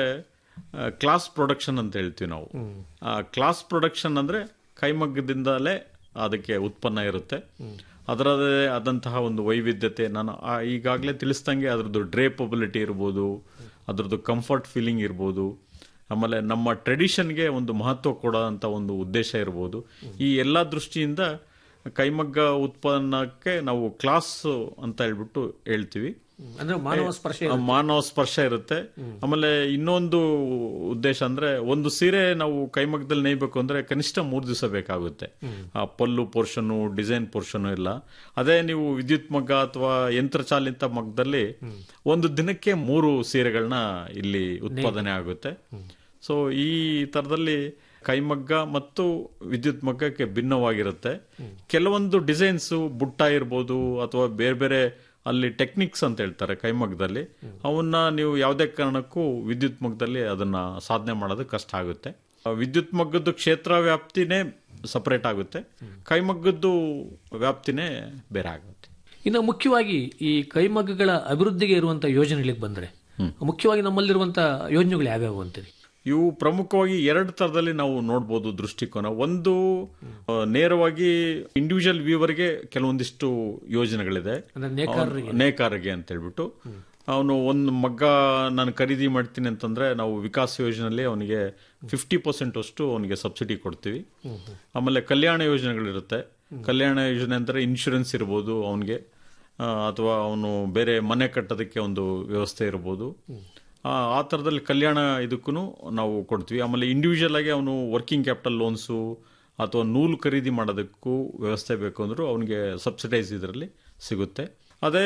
ಕ್ಲಾಸ್ ಪ್ರೊಡಕ್ಷನ್ ಅಂತ ಹೇಳ್ತೀವಿ ನಾವು ಆ ಕ್ಲಾಸ್ ಪ್ರೊಡಕ್ಷನ್ ಅಂದ್ರೆ ಕೈಮಗ್ಗದಿಂದಲೇ ಅದಕ್ಕೆ ಉತ್ಪನ್ನ ಇರುತ್ತೆ ಅದರದೇ ಆದಂತಹ ಒಂದು ವೈವಿಧ್ಯತೆ ನಾನು ಆ- ಈಗಾಗಲೇ ತಿಳಿಸ್ದಂಗೆ ಅದ್ರದ್ದು ಡ್ರೇಪಬಿಲಿಟಿ ಇರ್ಬೋದು ಅದ್ರದ್ದು ಕಂಫರ್ಟ್ ಫೀಲಿಂಗ್ ಇರ್ಬೋದು ಆಮೇಲೆ ನಮ್ಮ ಟ್ರೆಡಿಷನ್ಗೆ ಒಂದು ಮಹತ್ವ ಕೊಡೋಂಥ ಒಂದು ಉದ್ದೇಶ ಇರ್ಬೋದು ಈ ಎಲ್ಲ ದೃಷ್ಟಿಯಿಂದ ಕೈಮಗ್ಗ ಉತ್ಪನ್ನಕ್ಕೆ ನಾವು ಕ್ಲಾಸ್ ಅಂತ ಹೇಳ್ಬಿಟ್ಟು ಹೇಳ್ತೀವಿ ಅಂದ್ರೆ ಮಾನವ ಸ್ಪರ್ಶ ಆ, ಮಾನವ ಸ್ಪರ್ಶ ಇರುತ್ತೆ ಆಮೇಲೆ ಇನ್ನೊಂದು ಉದ್ದೇಶ ಅಂದ್ರೆ ಒಂದು ಸೀರೆ ನಾವು ಕೈಮಗ್ಗದಲ್ಲಿ ನೇಯ್ಬೇಕು ಅಂದ್ರೆ ಕನಿಷ್ಠ ಮೂರು ದಿವಸ ಬೇಕಾಗುತ್ತೆ ಆ ಪಲ್ಲು ಪೋರ್ಷನ್ ಡಿಸೈನ್ ಪೋರ್ಷನ್ ಎಲ್ಲ ಅದೇ ನೀವು ವಿದ್ಯುತ್ ಮಗ್ಗ ಅಥವಾ ಯಂತ್ರಚಾಲಿತ ಮಗ್ಗದಲ್ಲಿ ಒಂದು ದಿನಕ್ಕೆ ಮೂರು ಸೀರೆಗಳನ್ನ ಇಲ್ಲಿ ಉತ್ಪಾದನೆ ಆಗುತ್ತೆ ಸೊ ಈ ತರದಲ್ಲಿ ಕೈಮಗ್ಗ ಮತ್ತು ವಿದ್ಯುತ್ ಮಗ್ಗಕ್ಕೆ ಭಿನ್ನವಾಗಿರುತ್ತೆ ಕೆಲವೊಂದು ಡಿಸೈನ್ಸ್ ಬುಟ್ಟ ಇರ್ಬೋದು ಅಥವಾ ಬೇರೆ ಬೇರೆ ಅಲ್ಲಿ ಟೆಕ್ನಿಕ್ಸ್ ಅಂತ ಹೇಳ್ತಾರೆ ಕೈಮಗ್ಗದಲ್ಲಿ ಅವನ್ನ ನೀವು ಯಾವುದೇ ಕಾರಣಕ್ಕೂ ವಿದ್ಯುತ್ ಮಗ್ಗದಲ್ಲಿ ಅದನ್ನ ಸಾಧನೆ ಮಾಡೋದು ಕಷ್ಟ ಆಗುತ್ತೆ ಆ, ವಿದ್ಯುತ್ ಮಗ್ಗದ್ದು ಕ್ಷೇತ್ರ ವ್ಯಾಪ್ತಿನೇ ಸಪರೇಟ್ ಆಗುತ್ತೆ ಕೈಮಗ್ಗದ್ದು ವ್ಯಾಪ್ತಿನೇ ಬೇರೆ ಆಗುತ್ತೆ ಇನ್ನು ಮುಖ್ಯವಾಗಿ ಈ ಕೈಮಗ್ಗಗಳ ಅಭಿವೃದ್ಧಿಗೆ ಇರುವಂತಹ ಯೋಜನೆಗಳಿಗೆ ಬಂದ್ರೆ ಮುಖ್ಯವಾಗಿ ನಮ್ಮಲ್ಲಿರುವಂತಹ ಯೋಜನೆಗಳು ಯಾವ್ಯಾವು ಅಂತೀರಿ ಇವು ಪ್ರಮುಖವಾಗಿ ಎರಡು ತರದಲ್ಲಿ ನಾವು ನೋಡ್ಬೋದು ದೃಷ್ಟಿಕೋನ ಒಂದು ಆ, ನೇರವಾಗಿ ಇಂಡಿವಿಜುವಲ್ ವ್ಯೂವರ್ಗೆ ಕೆಲವೊಂದಿಷ್ಟು ಯೋಜನೆಗಳಿದೆ ಅಂದ್ರೆ ನೇಕಾರರಿಗೆ ಅವ್ನು- ನೇಕಾರರಿಗೆ ಅಂತ ಹೇಳ್ಬಿಟ್ಟು ಅವನು ಒಂದು ಮಗ್ಗ ನಾನು ಖರೀದಿ ಮಾಡ್ತೀನಿ ಅಂತಂದ್ರೆ ನಾವು ವಿಕಾಸ್ ಯೋಜನೆಯಲ್ಲಿ ಅವನಿಗೆ ಫಿಫ್ಟಿ ಪರ್ಸೆಂಟ್ ಅಷ್ಟು ಅವನಿಗೆ ಸಬ್ಸಿಡಿ ಕೊಡ್ತೀವಿ ಆಮೇಲೆ ಕಲ್ಯಾಣ ಯೋಜನೆಗಳಿರುತ್ತೆ ಕಲ್ಯಾಣ ಯೋಜನೆ ಅಂದರೆ ಇನ್ಶೂರೆನ್ಸ್ ಇರ್ಬೋದು ಅವನಿಗೆ ಅಥವಾ ಅವನು ಬೇರೆ ಮನೆ ಕಟ್ಟೋದಕ್ಕೆ ಒಂದು ವ್ಯವಸ್ಥೆ ಇರ್ಬೋದು ಆ ಆ ಥರದಲ್ಲಿ ಕಲ್ಯಾಣ ಇದಕ್ಕೂ ನಾವು ಕೊಡ್ತೀವಿ ಆಮೇಲೆ ಇಂಡಿವಿಜುವಲ್ ಆಗಿ ಅವನು ವರ್ಕಿಂಗ್ ಕ್ಯಾಪಿಟಲ್ ಲೋನ್ಸು ಅಥವಾ ನೂಲು ಖರೀದಿ ಮಾಡೋದಕ್ಕೂ ವ್ಯವಸ್ಥೆ ಬೇಕು ಅಂದರೂ ಅವನಿಗೆ ಸಬ್ಸಿಡೈಸ್ ಇದರಲ್ಲಿ ಸಿಗುತ್ತೆ ಅದೇ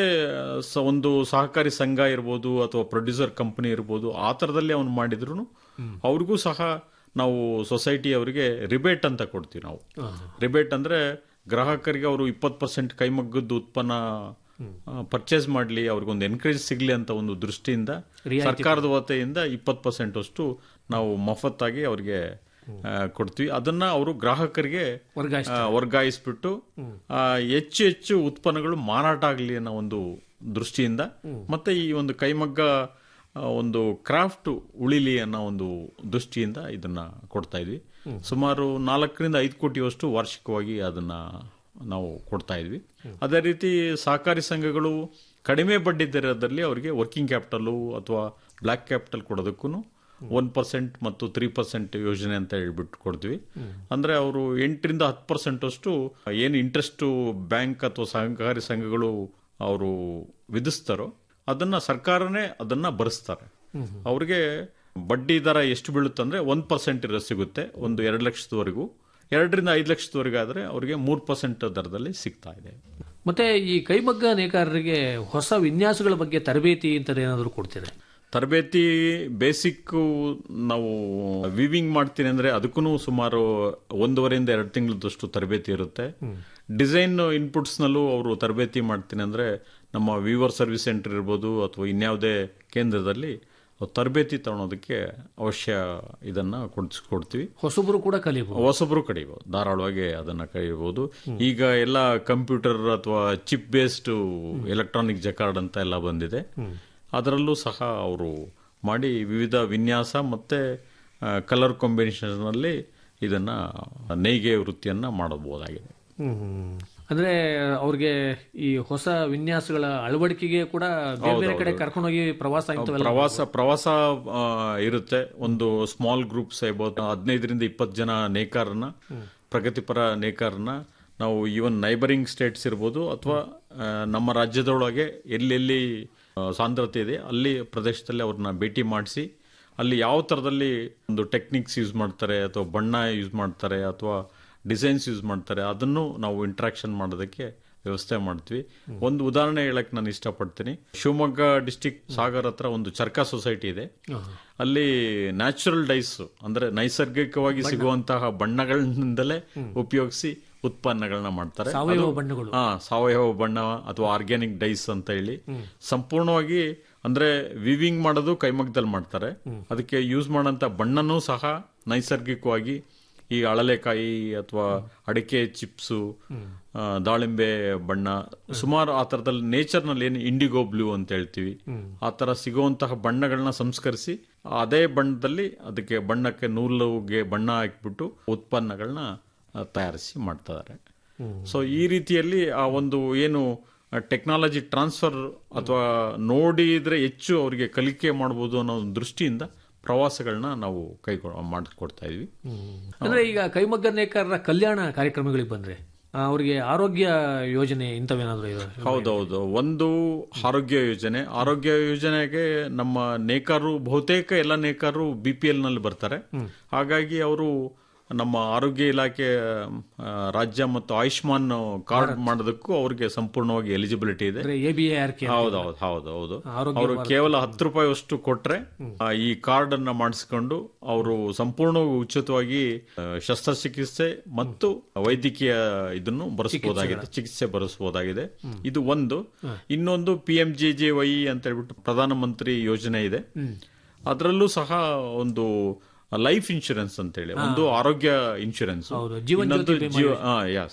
ಸ ಒಂದು ಸಹಕಾರಿ ಸಂಘ ಇರ್ಬೋದು ಅಥವಾ ಪ್ರೊಡ್ಯೂಸರ್ ಕಂಪನಿ ಇರ್ಬೋದು ಆ ಥರದಲ್ಲಿ ಅವನು ಮಾಡಿದ್ರು ಅವ್ರಿಗೂ ಸಹ ನಾವು ಸೊಸೈಟಿ ಅವರಿಗೆ ರಿಬೇಟ್ ಅಂತ ಕೊಡ್ತೀವಿ ನಾವು ರಿಬೇಟ್ ಅಂದ್ರೆ ಗ್ರಾಹಕರಿಗೆ ಅವರು ಇಪ್ಪತ್ತು ಪರ್ಸೆಂಟ್ ಕೈಮಗ್ಗದ್ದು ಉತ್ಪನ್ನ ಪರ್ಚೇಸ್ ಮಾಡಲಿ ಅವ್ರಿಗೊಂದು ಎನ್ಕರೇಜ್ ಸಿಗಲಿ ಅಂತ ಒಂದು ದೃಷ್ಟಿಯಿಂದ ಸರ್ಕಾರದ ವತಿಯಿಂದ ಇಪ್ಪತ್ತು ಪರ್ಸೆಂಟ್ ಅಷ್ಟು ನಾವು ಮಫತ್ತಾಗಿ ಅವ್ರಿಗೆ ಆ, ಕೊಡ್ತೀವಿ ಅದನ್ನ ಅವರು ಗ್ರಾಹಕರಿಗೆ ಆ, ವರ್ಗಾಯಿಸ್ಬಿಟ್ಟು ಆ, ಹೆಚ್ಚು ಹೆಚ್ಚು ಉತ್ಪನ್ನಗಳು ಮಾರಾಟ ಆಗಲಿ ಅನ್ನೋ ಒಂದು ದೃಷ್ಟಿಯಿಂದ ಮತ್ತೆ ಈ ಒಂದು ಕೈಮಗ್ಗ ಆ, ಒಂದು ಕ್ರಾಫ್ಟ್ ಉಳಿಲಿ ಅನ್ನೋ ಒಂದು ದೃಷ್ಟಿಯಿಂದ ಇದನ್ನ ಕೊಡ್ತಾ ಇದ್ವಿ ಸುಮಾರು ನಾಲ್ಕರಿಂದ ಐದು ಕೋಟಿಯಷ್ಟು ವಾರ್ಷಿಕವಾಗಿ ಅದನ್ನ ನಾವು ಕೊಡ್ತಾ ಇದ್ವಿ ಅದೇ ರೀತಿ ಸಹಕಾರಿ ಸಂಘಗಳು ಕಡಿಮೆ ಬಡ್ಡಿ ದರದಲ್ಲಿ ಅವರಿಗೆ ವರ್ಕಿಂಗ್ ಕ್ಯಾಪಿಟಲ್ ಅಥವಾ ಬ್ಲ್ಯಾಕ್ ಕ್ಯಾಪಿಟಲ್ ಕೊಡೋದಕ್ಕೂ ಒನ್ ಪರ್ಸೆಂಟ್ ಮತ್ತು ತ್ರೀ ಪರ್ಸೆಂಟ್ ಯೋಜನೆ ಅಂತ ಹೇಳ್ಬಿಟ್ಟು ಕೊಡ್ತೀವಿ ಅಂದ್ರೆ ಅವರು ಎಂಟರಿಂದ ಹತ್ತು ಪರ್ಸೆಂಟ್ ಅಷ್ಟು ಏನು ಇಂಟ್ರೆಸ್ಟ್ ಬ್ಯಾಂಕ್ ಅಥವಾ ಸಹಕಾರಿ ಸಂಘಗಳು ಅವರು ವಿಧಿಸ್ತಾರೋ ಅದನ್ನ ಸರ್ಕಾರನೇ ಅದನ್ನ ಭರಿಸ್ತಾರೆ ಅವ್ರಿಗೆ ಬಡ್ಡಿ ದರ ಎಷ್ಟು ಬೀಳುತ್ತಂದ್ರೆ ಒಂದ್ ಪರ್ಸೆಂಟ್ ಇರೋ ಸಿಗುತ್ತೆ ಒಂದು ಎರಡು ಲಕ್ಷದವರೆಗೂ ಎರಡರಿಂದ ಐದು ಲಕ್ಷದವರೆಗೆ ಆದ್ರೆ ಅವರಿಗೆ ಮೂರು ಪರ್ಸೆಂಟ್ ದರದಲ್ಲಿ ಸಿಗ್ತಾ ಇದೆ ಮತ್ತೆ ಈ ಕೈಮಗ್ಗ ನೇಕಾರರಿಗೆ ಹೊಸ ವಿನ್ಯಾಸಗಳ ಬಗ್ಗೆ ತರಬೇತಿ ಇಂಥದ್ದು ಏನಾದರೂ ಕೊಡ್ತೀರಾ ತರಬೇತಿ ಬೇಸಿಕ್ ನಾವು ವಿವಿಂಗ್ ಮಾಡ್ತೀನಿ ಅಂದ್ರೆ ಅದಕ್ಕೂ ಸುಮಾರು ಒಂದೂವರೆಯಿಂದ ಎರಡು ತಿಂಗಳದಷ್ಟು ತರಬೇತಿ ಇರುತ್ತೆ ಡಿಸೈನ್ ಇನ್ಪುಟ್ಸ್ ನಲ್ಲೂ ಅವರು ತರಬೇತಿ ಮಾಡ್ತೀನಿ ಅಂದ್ರೆ ನಮ್ಮ ವಿವರ್ ಸರ್ವಿಸ್ ಸೆಂಟರ್ ಇರ್ಬೋದು ಅಥವಾ ಇನ್ಯಾವುದೇ ಕೇಂದ್ರದಲ್ಲಿ ತರಬೇತಿ ತಗೊಳೋದಕ್ಕೆ ಅವಶ್ಯ ಇದನ್ನ ಕೊಡಿಸ್ಕೊಡ್ತೀವಿ ಹೊಸಬ್ರು ಕೂಡ ಕಲಿಬಹುದು ಹೊಸಬ್ರು ಕಡಿಬಹುದು ಧಾರಾಳವಾಗಿ ಅದನ್ನ ಕಲಿಯಬಹುದು ಈಗ ಎಲ್ಲ ಕಂಪ್ಯೂಟರ್ ಅಥವಾ ಚಿಪ್ ಬೇಸ್ಡ್ ಎಲೆಕ್ಟ್ರಾನಿಕ್ ಜಕಾರ್ಡ್ ಅಂತ ಎಲ್ಲ ಬಂದಿದೆ ಅದರಲ್ಲೂ ಸಹ ಅವರು ಮಾಡಿ ವಿವಿಧ ವಿನ್ಯಾಸ ಮತ್ತೆ ಕಲರ್ ಕಾಂಬಿನೇಷನ್ ಅಲ್ಲಿ ಇದನ್ನ ನೇಯ್ಗೆ ವೃತ್ತಿಯನ್ನ ಮಾಡಬಹುದಾಗಿದೆ ಅಂದ್ರೆ ಅವ್ರಿಗೆ ಈ ಹೊಸ ವಿನ್ಯಾಸಗಳ ಅಳವಡಿಕೆಗೆ ಕೂಡ ಬೇರೆ ಬೇರೆ ಕಡೆ ಕರ್ಕೊಂಡೋಗಿ ಪ್ರವಾಸ ಇಂಥವೆಲ್ಲ ಪ್ರವಾಸ ಪ್ರವಾಸ ಆ, ಇರುತ್ತೆ ಒಂದು ಸ್ಮಾಲ್ ಗ್ರೂಪ್ಸ್ ಇರ್ಬೋದು ಹದಿನೈದರಿಂದ ಇಪ್ಪತ್ತು ಜನ ನೇಕಾರನ್ನ ಪ್ರಗತಿಪರ ನೇಕಾರನ್ನ ನಾವು ಈವನ್ ನೈಬರಿಂಗ್ ಸ್ಟೇಟ್ಸ್ ಇರ್ಬೋದು ಅಥವಾ ಆ, ನಮ್ಮ ರಾಜ್ಯದೊಳಗೆ ಎಲ್ಲೆಲ್ಲಿ ಆ, ಸಾಂದ್ರತೆ ಇದೆ ಅಲ್ಲಿ ಪ್ರದೇಶದಲ್ಲಿ ಅವ್ರನ್ನ ಭೇಟಿ ಮಾಡಿಸಿ ಅಲ್ಲಿ ಯಾವ ಥರದಲ್ಲಿ ಒಂದು ಟೆಕ್ನಿಕ್ಸ್ ಯೂಸ್ ಮಾಡ್ತಾರೆ ಅಥವಾ ಬಣ್ಣ ಯೂಸ್ ಮಾಡ್ತಾರೆ ಅಥವಾ ಡಿಸೈನ್ಸ್ ಯೂಸ್ ಮಾಡ್ತಾರೆ ಅದನ್ನು ನಾವು ಇಂಟ್ರಾಕ್ಷನ್ ಮಾಡೋದಕ್ಕೆ ವ್ಯವಸ್ಥೆ ಮಾಡ್ತೀವಿ ಒಂದು ಉದಾಹರಣೆ ಹೇಳಕ್ ನಾನು ಇಷ್ಟಪಡ್ತೀನಿ ಶಿವಮೊಗ್ಗ ಡಿಸ್ಟಿಕ್ ಸಾಗರ್ ಹತ್ರ ಒಂದು ಚರ್ಕಾ ಸೊಸೈಟಿ ಇದೆ ಅಲ್ಲಿ ನ್ಯಾಚುರಲ್ ಡೈಸ್ ಅಂದ್ರೆ ನೈಸರ್ಗಿಕವಾಗಿ ಸಿಗುವಂತಹ ಬಣ್ಣಗಳಿಂದಲೇ ಉಪಯೋಗಿಸಿ ಉತ್ಪನ್ನಗಳನ್ನ ಮಾಡ್ತಾರೆ ಸಾವಯವ ಅದು- ಬಣ್ಣಗಳು. ಹಾ ಸಾವಯವ ಬಣ್ಣ ಅಥವಾ ಆರ್ಗ್ಯಾನಿಕ್ ಡೈಸ್ ಅಂತ ಹೇಳಿ ಸಂಪೂರ್ಣವಾಗಿ ಅಂದ್ರೆ ವಿವಿಂಗ್ ಮಾಡೋದು ಕೈಮಗ್ಗದಲ್ಲಿ ಮಾಡ್ತಾರೆ ಅದಕ್ಕೆ ಯೂಸ್ ಮಾಡೋಂಥ ಬಣ್ಣನೂ ಸಹ ನೈಸರ್ಗಿಕವಾಗಿ ಈ ಅಳಲೆಕಾಯಿ ಅಥವಾ ಅಡಿಕೆ ಚಿಪ್ಸು ಆ, ದಾಳಿಂಬೆ ಬಣ್ಣ ಸುಮಾರು ಆ ಥರದಲ್ಲಿ ನೇಚರ್ನಲ್ಲಿ ಏನು ಇಂಡಿಗೋ ಬ್ಲೂ ಅಂತ ಹೇಳ್ತೀವಿ ಆ ಥರ ಸಿಗುವಂತಹ ಬಣ್ಣಗಳನ್ನ ಸಂಸ್ಕರಿಸಿ ಅದೇ ಬಣ್ಣದಲ್ಲಿ ಅದಕ್ಕೆ ಬಣ್ಣಕ್ಕೆ ನೂಲುಗೆ ಬಣ್ಣ ಹಾಕ್ಬಿಟ್ಟು ಉತ್ಪನ್ನಗಳನ್ನ ಆ, ತಯಾರಿಸಿ ಮಾಡ್ತಿದ್ದಾರೆ ಸೊ ಈ ರೀತಿಯಲ್ಲಿ ಆ ಒಂದು ಏನು ಟೆಕ್ನಾಲಜಿ ಟ್ರಾನ್ಸ್ಫರ್ ಅಥವಾ ನೋಡಿದ್ರೆ ಹೆಚ್ಚು ಅವರಿಗೆ ಕಲಿಕೆ ಮಾಡ್ಬೋದು ಅನ್ನೋ ಒಂದು ದೃಷ್ಟಿಯಿಂದ ಪ್ರವಾಸಗಳನ್ನ ನಾವು ಕೈಗೊಳ ಮಾಡಿಕೊಡ್ತಾ ಇದೀವಿ ಅಂದ್ರೆ ಈಗ ಕೈಮಗ್ಗ ನೇಕಾರರ ಕಲ್ಯಾಣ ಕಾರ್ಯಕ್ರಮಗಳಿಗೆ ಬಂದ್ರೆ ಆ, ಅವ್ರಿಗೆ ಆರೋಗ್ಯ ಯೋಜನೆ ಇಂಥವೇನಾದ್ರೂ ಇದೆ ಹೌದೌದು ಒಂದು ಆರೋಗ್ಯ ಯೋಜನೆ ಆರೋಗ್ಯ ಯೋಜನೆಗೆ ನಮ್ಮ ನೇಕಾರರು ಬಹುತೇಕ ಎಲ್ಲ ನೇಕಾರರು ಬಿ ಪಿ ಎಲ್ ನಲ್ಲಿ ಬರ್ತಾರೆ ಹಾಗಾಗಿ ಅವರು ನಮ್ಮ ಆರೋಗ್ಯ ಇಲಾಖೆ ಆ, ರಾಜ್ಯ ಮತ್ತು ಆಯುಷ್ಮಾನ್ ಕಾರ್ಡ್ ಮಾಡೋದಕ್ಕೂ ಅವ್ರಿಗೆ ಸಂಪೂರ್ಣವಾಗಿ ಎಲಿಜಿಬಿಲಿಟಿ ಇದೆ ಅಂದ್ರೆ ಎ ಬಿ ಆರ್ ಕೆ ಹೌದೌದು ಹೌದು ಹೌದು ಆರೋಗ್ಯ ಅವರು ಕೇವಲ ಹತ್ತು ರೂಪಾಯಿ ಅಷ್ಟು ಕೊಟ್ರೆ ಆ, ಈ ಕಾರ್ಡ್ ಅನ್ನ ಮಾಡಿಸ್ಕೊಂಡು ಅವರು ಸಂಪೂರ್ಣವಾಗಿ ಉಚಿತವಾಗಿ ಆ, ಶಸ್ತ್ರಚಿಕಿತ್ಸೆ ಮತ್ತು ವೈದ್ಯಕೀಯ ಇದನ್ನು ಬರೆಸಬಹುದಾಗಿದೆ ಚಿಕಿತ್ಸೆ ಬರೆಸಬಹುದಾಗಿದೆ ಇದು ಒಂದು ಇನ್ನೊಂದು P M J J Y ಅಂತ ಹೇಳ್ಬಿಟ್ಟು ಪ್ರಧಾನಮಂತ್ರಿ ಯೋಜನೆ ಇದೆ ಅದರಲ್ಲೂ ಸಹ ಒಂದು ಲೈಫ್ ಇನ್ಶೂರೆನ್ಸ್ ಅಂತ ಹೇಳಿ ಒಂದು ಆರೋಗ್ಯ ಇನ್ಶೂರೆನ್ಸ್ ಹೌದು, ಜೀವನ್ ಇನ್ನೊಂದು ಜ್ಯೋತಿ ಜೀವ ಯಸ್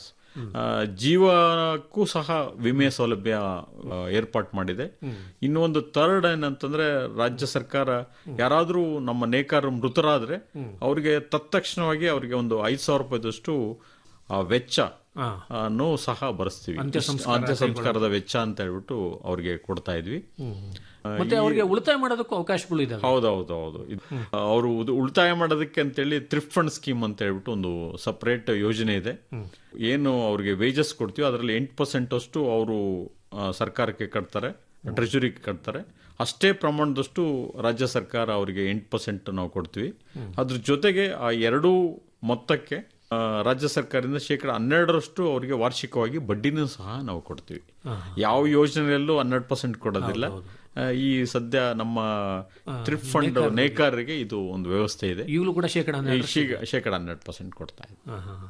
ಜೀವಕ್ಕೂ ಸಹ ವಿಮೆ ಸೌಲಭ್ಯ ಆ, ಏರ್ಪಾಟ್ ಮಾಡಿದೆ ಇನ್ನು ಒಂದು ಥರ್ಡ್ ಏನಂತಂದ್ರೆ ರಾಜ್ಯ ಸರ್ಕಾರ ಯಾರಾದ್ರೂ ನಮ್ಮ ನೇಕಾರರು ಮೃತರಾದ್ರೆ ಅವ್ರಿಗೆ ತತ್ಕ್ಷಣವಾಗಿ ಅವ್ರಿಗೆ ಒಂದು ಐದು ಸಾವಿರ ರೂಪಾಯಿದಷ್ಟು ಆ, ವೆಚ್ಚ ಹಾ. ಅನ್ನು ಸಹ ಭರಿಸ್ತೀವಿ ಅಂತ್ಯ ಸಂಸ್ಕಾರ ಅಂತ್ಯ ಸಂಸ್ಕಾರದ ವೆಚ್ಚ ಅಂತ ಹೇಳ್ಬಿಟ್ಟು ಅವ್ರಿಗೆ ಕೊಡ್ತಾ ಇದ್ವಿ ಆ, ಮತ್ತೆ ಈ- ಅವ್ರಿಗೆ ಉಳಿತಾಯ ಮಾಡೋದಕ್ಕೂ ಅವಕಾಶಗಳು ಇದಾವೆ ಹೌದೌದು ಹೌದು ಇದು, ಅವರು ಉದ್- ಉಳಿತಾಯ ಮಾಡೋದಕ್ಕೆ ಅಂತೇಳಿ ಥ್ರಿಫ್ಟ್ ಫಂಡ್ ಸ್ಕೀಮ್ ಅಂತ ಹೇಳ್ಬಿಟ್ಟು ಒಂದು ಸಪರೇಟ್ ಯೋಜನೆ ಇದೆ ಏನು ಅವ್ರಿಗೆ ವೇಜಸ್ ಕೊಡ್ತೀವಿ ಅದರಲ್ಲಿ ಎಂಟು ಪರ್ಸೆಂಟ್ ಅಷ್ಟು ಅವರು ಸರ್ಕಾರಕ್ಕೆ ಕಟ್ತಾರೆ ಟ್ರೆಜರಿಗೆ ಕಟ್ತಾರೆ ಅಷ್ಟೇ ಪ್ರಮಾಣದಷ್ಟು ರಾಜ್ಯ ಸರ್ಕಾರ ಅವರಿಗೆ ಎಂಟು ಪರ್ಸೆಂಟ್ ನಾವು ಕೊಡ್ತೀವಿ ಅದ್ರ ಜೊತೆಗೆ ಆ ಎರಡೂ ಮೊತ್ತಕ್ಕೆ ಆ, ರಾಜ್ಯ ಸರ್ಕಾರದಿಂದ ಶೇಕಡ ಹನ್ನೆರಡರಷ್ಟು ಅವರಿಗೆ ವಾರ್ಷಿಕವಾಗಿ ಬಡ್ಡಿನೂ ಸಹ ನಾವು ಕೊಡ್ತೀವಿ ಯಾವ ಯೋಜನೆಯಲ್ಲೂ ಹನ್ನೆರಡು ಪರ್ಸೆಂಟ್ ಕೊಡೋದಿಲ್ಲ ಆ, ಈ ಸದ್ಯ ನಮ್ಮ ಥ್ರಿಫ್ಟ್ ಫಂಡ್ ನೇಕಾರರಿಗೆ ಇದು ಒಂದು ವ್ಯವಸ್ಥೆ ಇದೆ ಈಗಲೂ ಕೂಡ ಶೇಕಡ ಈ ಶೀಗ- ಶೇಕಡ ಹನ್ನೆರಡು ಪರ್ಸೆಂಟ್ ಕೊಡ್ತಾ ಇದೆ ಹಾ, ಹಾ, ಹಾ.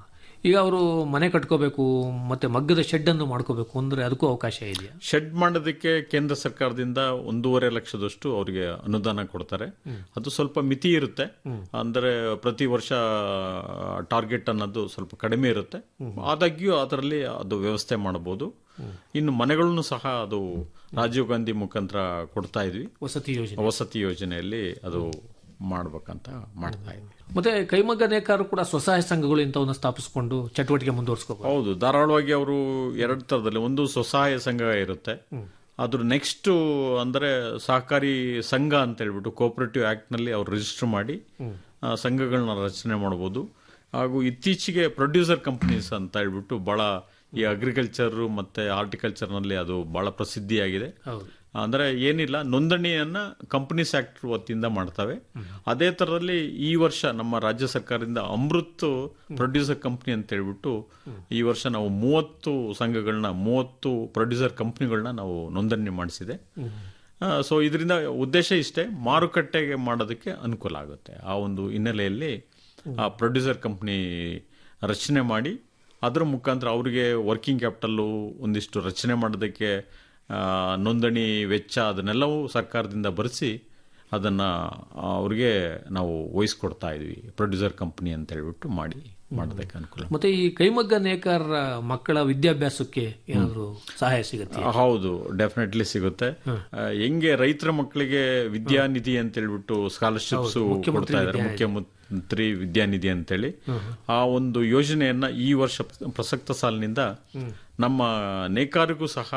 ಈಗ ಅವರು ಮನೆ ಕಟ್ಕೋಬೇಕು ಮತ್ತೆ ಮಗ್ಗದ ಶೆಡ್ ಅನ್ನು ಮಾಡ್ಕೋಬೇಕು ಅಂದ್ರೆ ಅದಕ್ಕೂ ಅವಕಾಶ ಇದೆಯಾ ಶೆಡ್ ಮಾಡೋದಕ್ಕೆ ಕೇಂದ್ರ ಸರ್ಕಾರದಿಂದ ಒಂದೂವರೆ ಲಕ್ಷದಷ್ಟು ಅವರಿಗೆ ಅನುದಾನ ಕೊಡ್ತಾರೆ ಅದು ಸ್ವಲ್ಪ ಮಿತಿ ಇರುತ್ತೆ ಅಂದ್ರೆ ಪ್ರತಿ ವರ್ಷ ಟಾರ್ಗೆಟ್ ಅನ್ನೋದು ಸ್ವಲ್ಪ ಕಡಿಮೆ ಇರುತ್ತೆ ಆದಾಗ್ಯೂ ಅದರಲ್ಲಿ ಅದು ವ್ಯವಸ್ಥೆ ಮಾಡಬಹುದು ಇನ್ನು ಮನೆಗಳನ್ನು ಸಹ ಅದು ರಾಜೀವ್ ಗಾಂಧಿ ಮುಖಾಂತರ ಕೊಡ್ತಾ ಇದ್ವಿ ವಸತಿ ಯೋಜನೆ ವಸತಿ ಯೋಜನೆಯಲ್ಲಿ ಅದು ಮಾಡ್ಬೇಕಂತ ಮಾಡ್ತಾ ಇದ್ವಿ ಮತ್ತೆ ಕೈಮಗ್ಗ ನೇಕಾರರು ಕೂಡ ಸ್ವಸಹಾಯ ಸಂಘಗಳು ಇಂಥವನ್ನ ಸ್ಥಾಪಿಸಿಕೊಂಡು ಚಟುವಟಿಕೆ ಮುಂದುವರಿಸ್ಕೋಬಹುದು ಹೌದು ಧಾರಾಳವಾಗಿ ಅವರು ಎರಡು ತರದಲ್ಲಿ ಒಂದು ಸ್ವಸಹಾಯ ಸಂಘ ಇರುತ್ತೆ ಅದ್ರ ನೆಕ್ಸ್ಟ್ ಅಂದ್ರೆ ಸಹಕಾರಿ ಸಂಘ ಅಂತ ಹೇಳ್ಬಿಟ್ಟು ಕೋಪರೇಟಿವ್ ಆಕ್ಟ್ ನಲ್ಲಿ ಅವ್ರು ರಿಜಿಸ್ಟರ್ ಮಾಡಿ ಆ, ಸಂಘಗಳನ್ನ ರಚನೆ ಮಾಡಬಹುದು ಹಾಗೂ ಇತ್ತೀಚೆಗೆ ಪ್ರೊಡ್ಯೂಸರ್ ಕಂಪನೀಸ್ ಅಂತ ಹೇಳ್ಬಿಟ್ಟು ಬಹಳ ಈ ಅಗ್ರಿಕಲ್ಚರ್ ಮತ್ತೆ ಹಾರ್ಟಿಕಲ್ಚರ್ ನಲ್ಲಿ ಅದು ಬಹಳ ಪ್ರಸಿದ್ಧಿಯಾಗಿದೆ ಹೌದು ಅಂದ್ರೆ ಏನಿಲ್ಲ ನೋಂದಣಿಯನ್ನ ಕಂಪನೀಸ್ ಆಕ್ಟ್ ವತಿಯಿಂದ ಮಾಡ್ತವೆ ಅದೇ ತರದಲ್ಲಿ ಈ ವರ್ಷ ನಮ್ಮ ರಾಜ್ಯ ಸರ್ಕಾರದಿಂದ ಅಮೃತ್ ಪ್ರೊಡ್ಯೂಸರ್ ಕಂಪನಿ ಅಂತ ಹೇಳ್ಬಿಟ್ಟು ಈ ವರ್ಷ ನಾವು ಮೂವತ್ತು ಸಂಘಗಳನ್ನ ಮೂವತ್ತು ಪ್ರೊಡ್ಯೂಸರ್ ಕಂಪನಿಗಳನ್ನ ನಾವು ನೋಂದಣಿ ಮಾಡಿಸಿದೆ ಸೊ ಇದರಿಂದ ಉದ್ದೇಶ ಇಷ್ಟೇ ಮಾರುಕಟ್ಟೆಗೆ ಮಾಡೋದಕ್ಕೆ ಅನುಕೂಲ ಆಗುತ್ತೆ ಆ ಒಂದು ಹಿನ್ನೆಲೆಯಲ್ಲಿ ಆ ಪ್ರೊಡ್ಯೂಸರ್ ಕಂಪನಿ ರಚನೆ ಮಾಡಿ ಅದರ ಮುಖಾಂತರ ಅವರಿಗೆ ವರ್ಕಿಂಗ್ ಕ್ಯಾಪಿಟಲ್ಲು ಒಂದಿಷ್ಟು ರಚನೆ ಮಾಡೋದಕ್ಕೆ ಆ, ನೋಂದಣಿ ವೆಚ್ಚ ಅದನ್ನೆಲ್ಲವೂ ಸರ್ಕಾರದಿಂದ ಭರಿಸಿ ಅದನ್ನ ಅವ್ರಿಗೆ ನಾವು ವಹಿಸ್ಕೊಡ್ತಾ ಇದ್ವಿ ಪ್ರೊಡ್ಯೂಸರ್ ಕಂಪನಿ ಅಂತ ಹೇಳ್ಬಿಟ್ಟು ಮಾಡಿ ಮಾಡೋದಕ್ಕೆ ಅನುಕೂಲ ಮತ್ತೆ ಈ ಕೈಮಗ್ಗ ನೇಕಾರರ ಮಕ್ಕಳ ವಿದ್ಯಾಭ್ಯಾಸಕ್ಕೆ ಏನಾದ್ರು ಸಹಾಯ ಸಿಗುತ್ತೆ ಹೌದು ಡೆಫಿನೆಟ್ಲಿ ಸಿಗುತ್ತೆ ಆ, ಹೆಂಗೆ ರೈತರ ಮಕ್ಕಳಿಗೆ ವಿದ್ಯಾನಿಧಿ ಅಂತ ಹೇಳ್ಬಿಟ್ಟು ಸ್ಕಾಲರ್ಶಿಪ್ಸ್ ಕೊಡ್ತಾ ಇದ್ದಾರೆ ಮುಖ್ಯಮಂತ್ರಿ ವಿದ್ಯಾನಿಧಿ ಅಂತೇಳಿ ಆ ಒಂದು ಯೋಜನೆಯನ್ನ ಈ ವರ್ಷ ಪ್ರಸಕ್ತ ಸಾಲಿನಿಂದ ನಮ್ಮ ನೇಕಾರಿಗೂ ಸಹ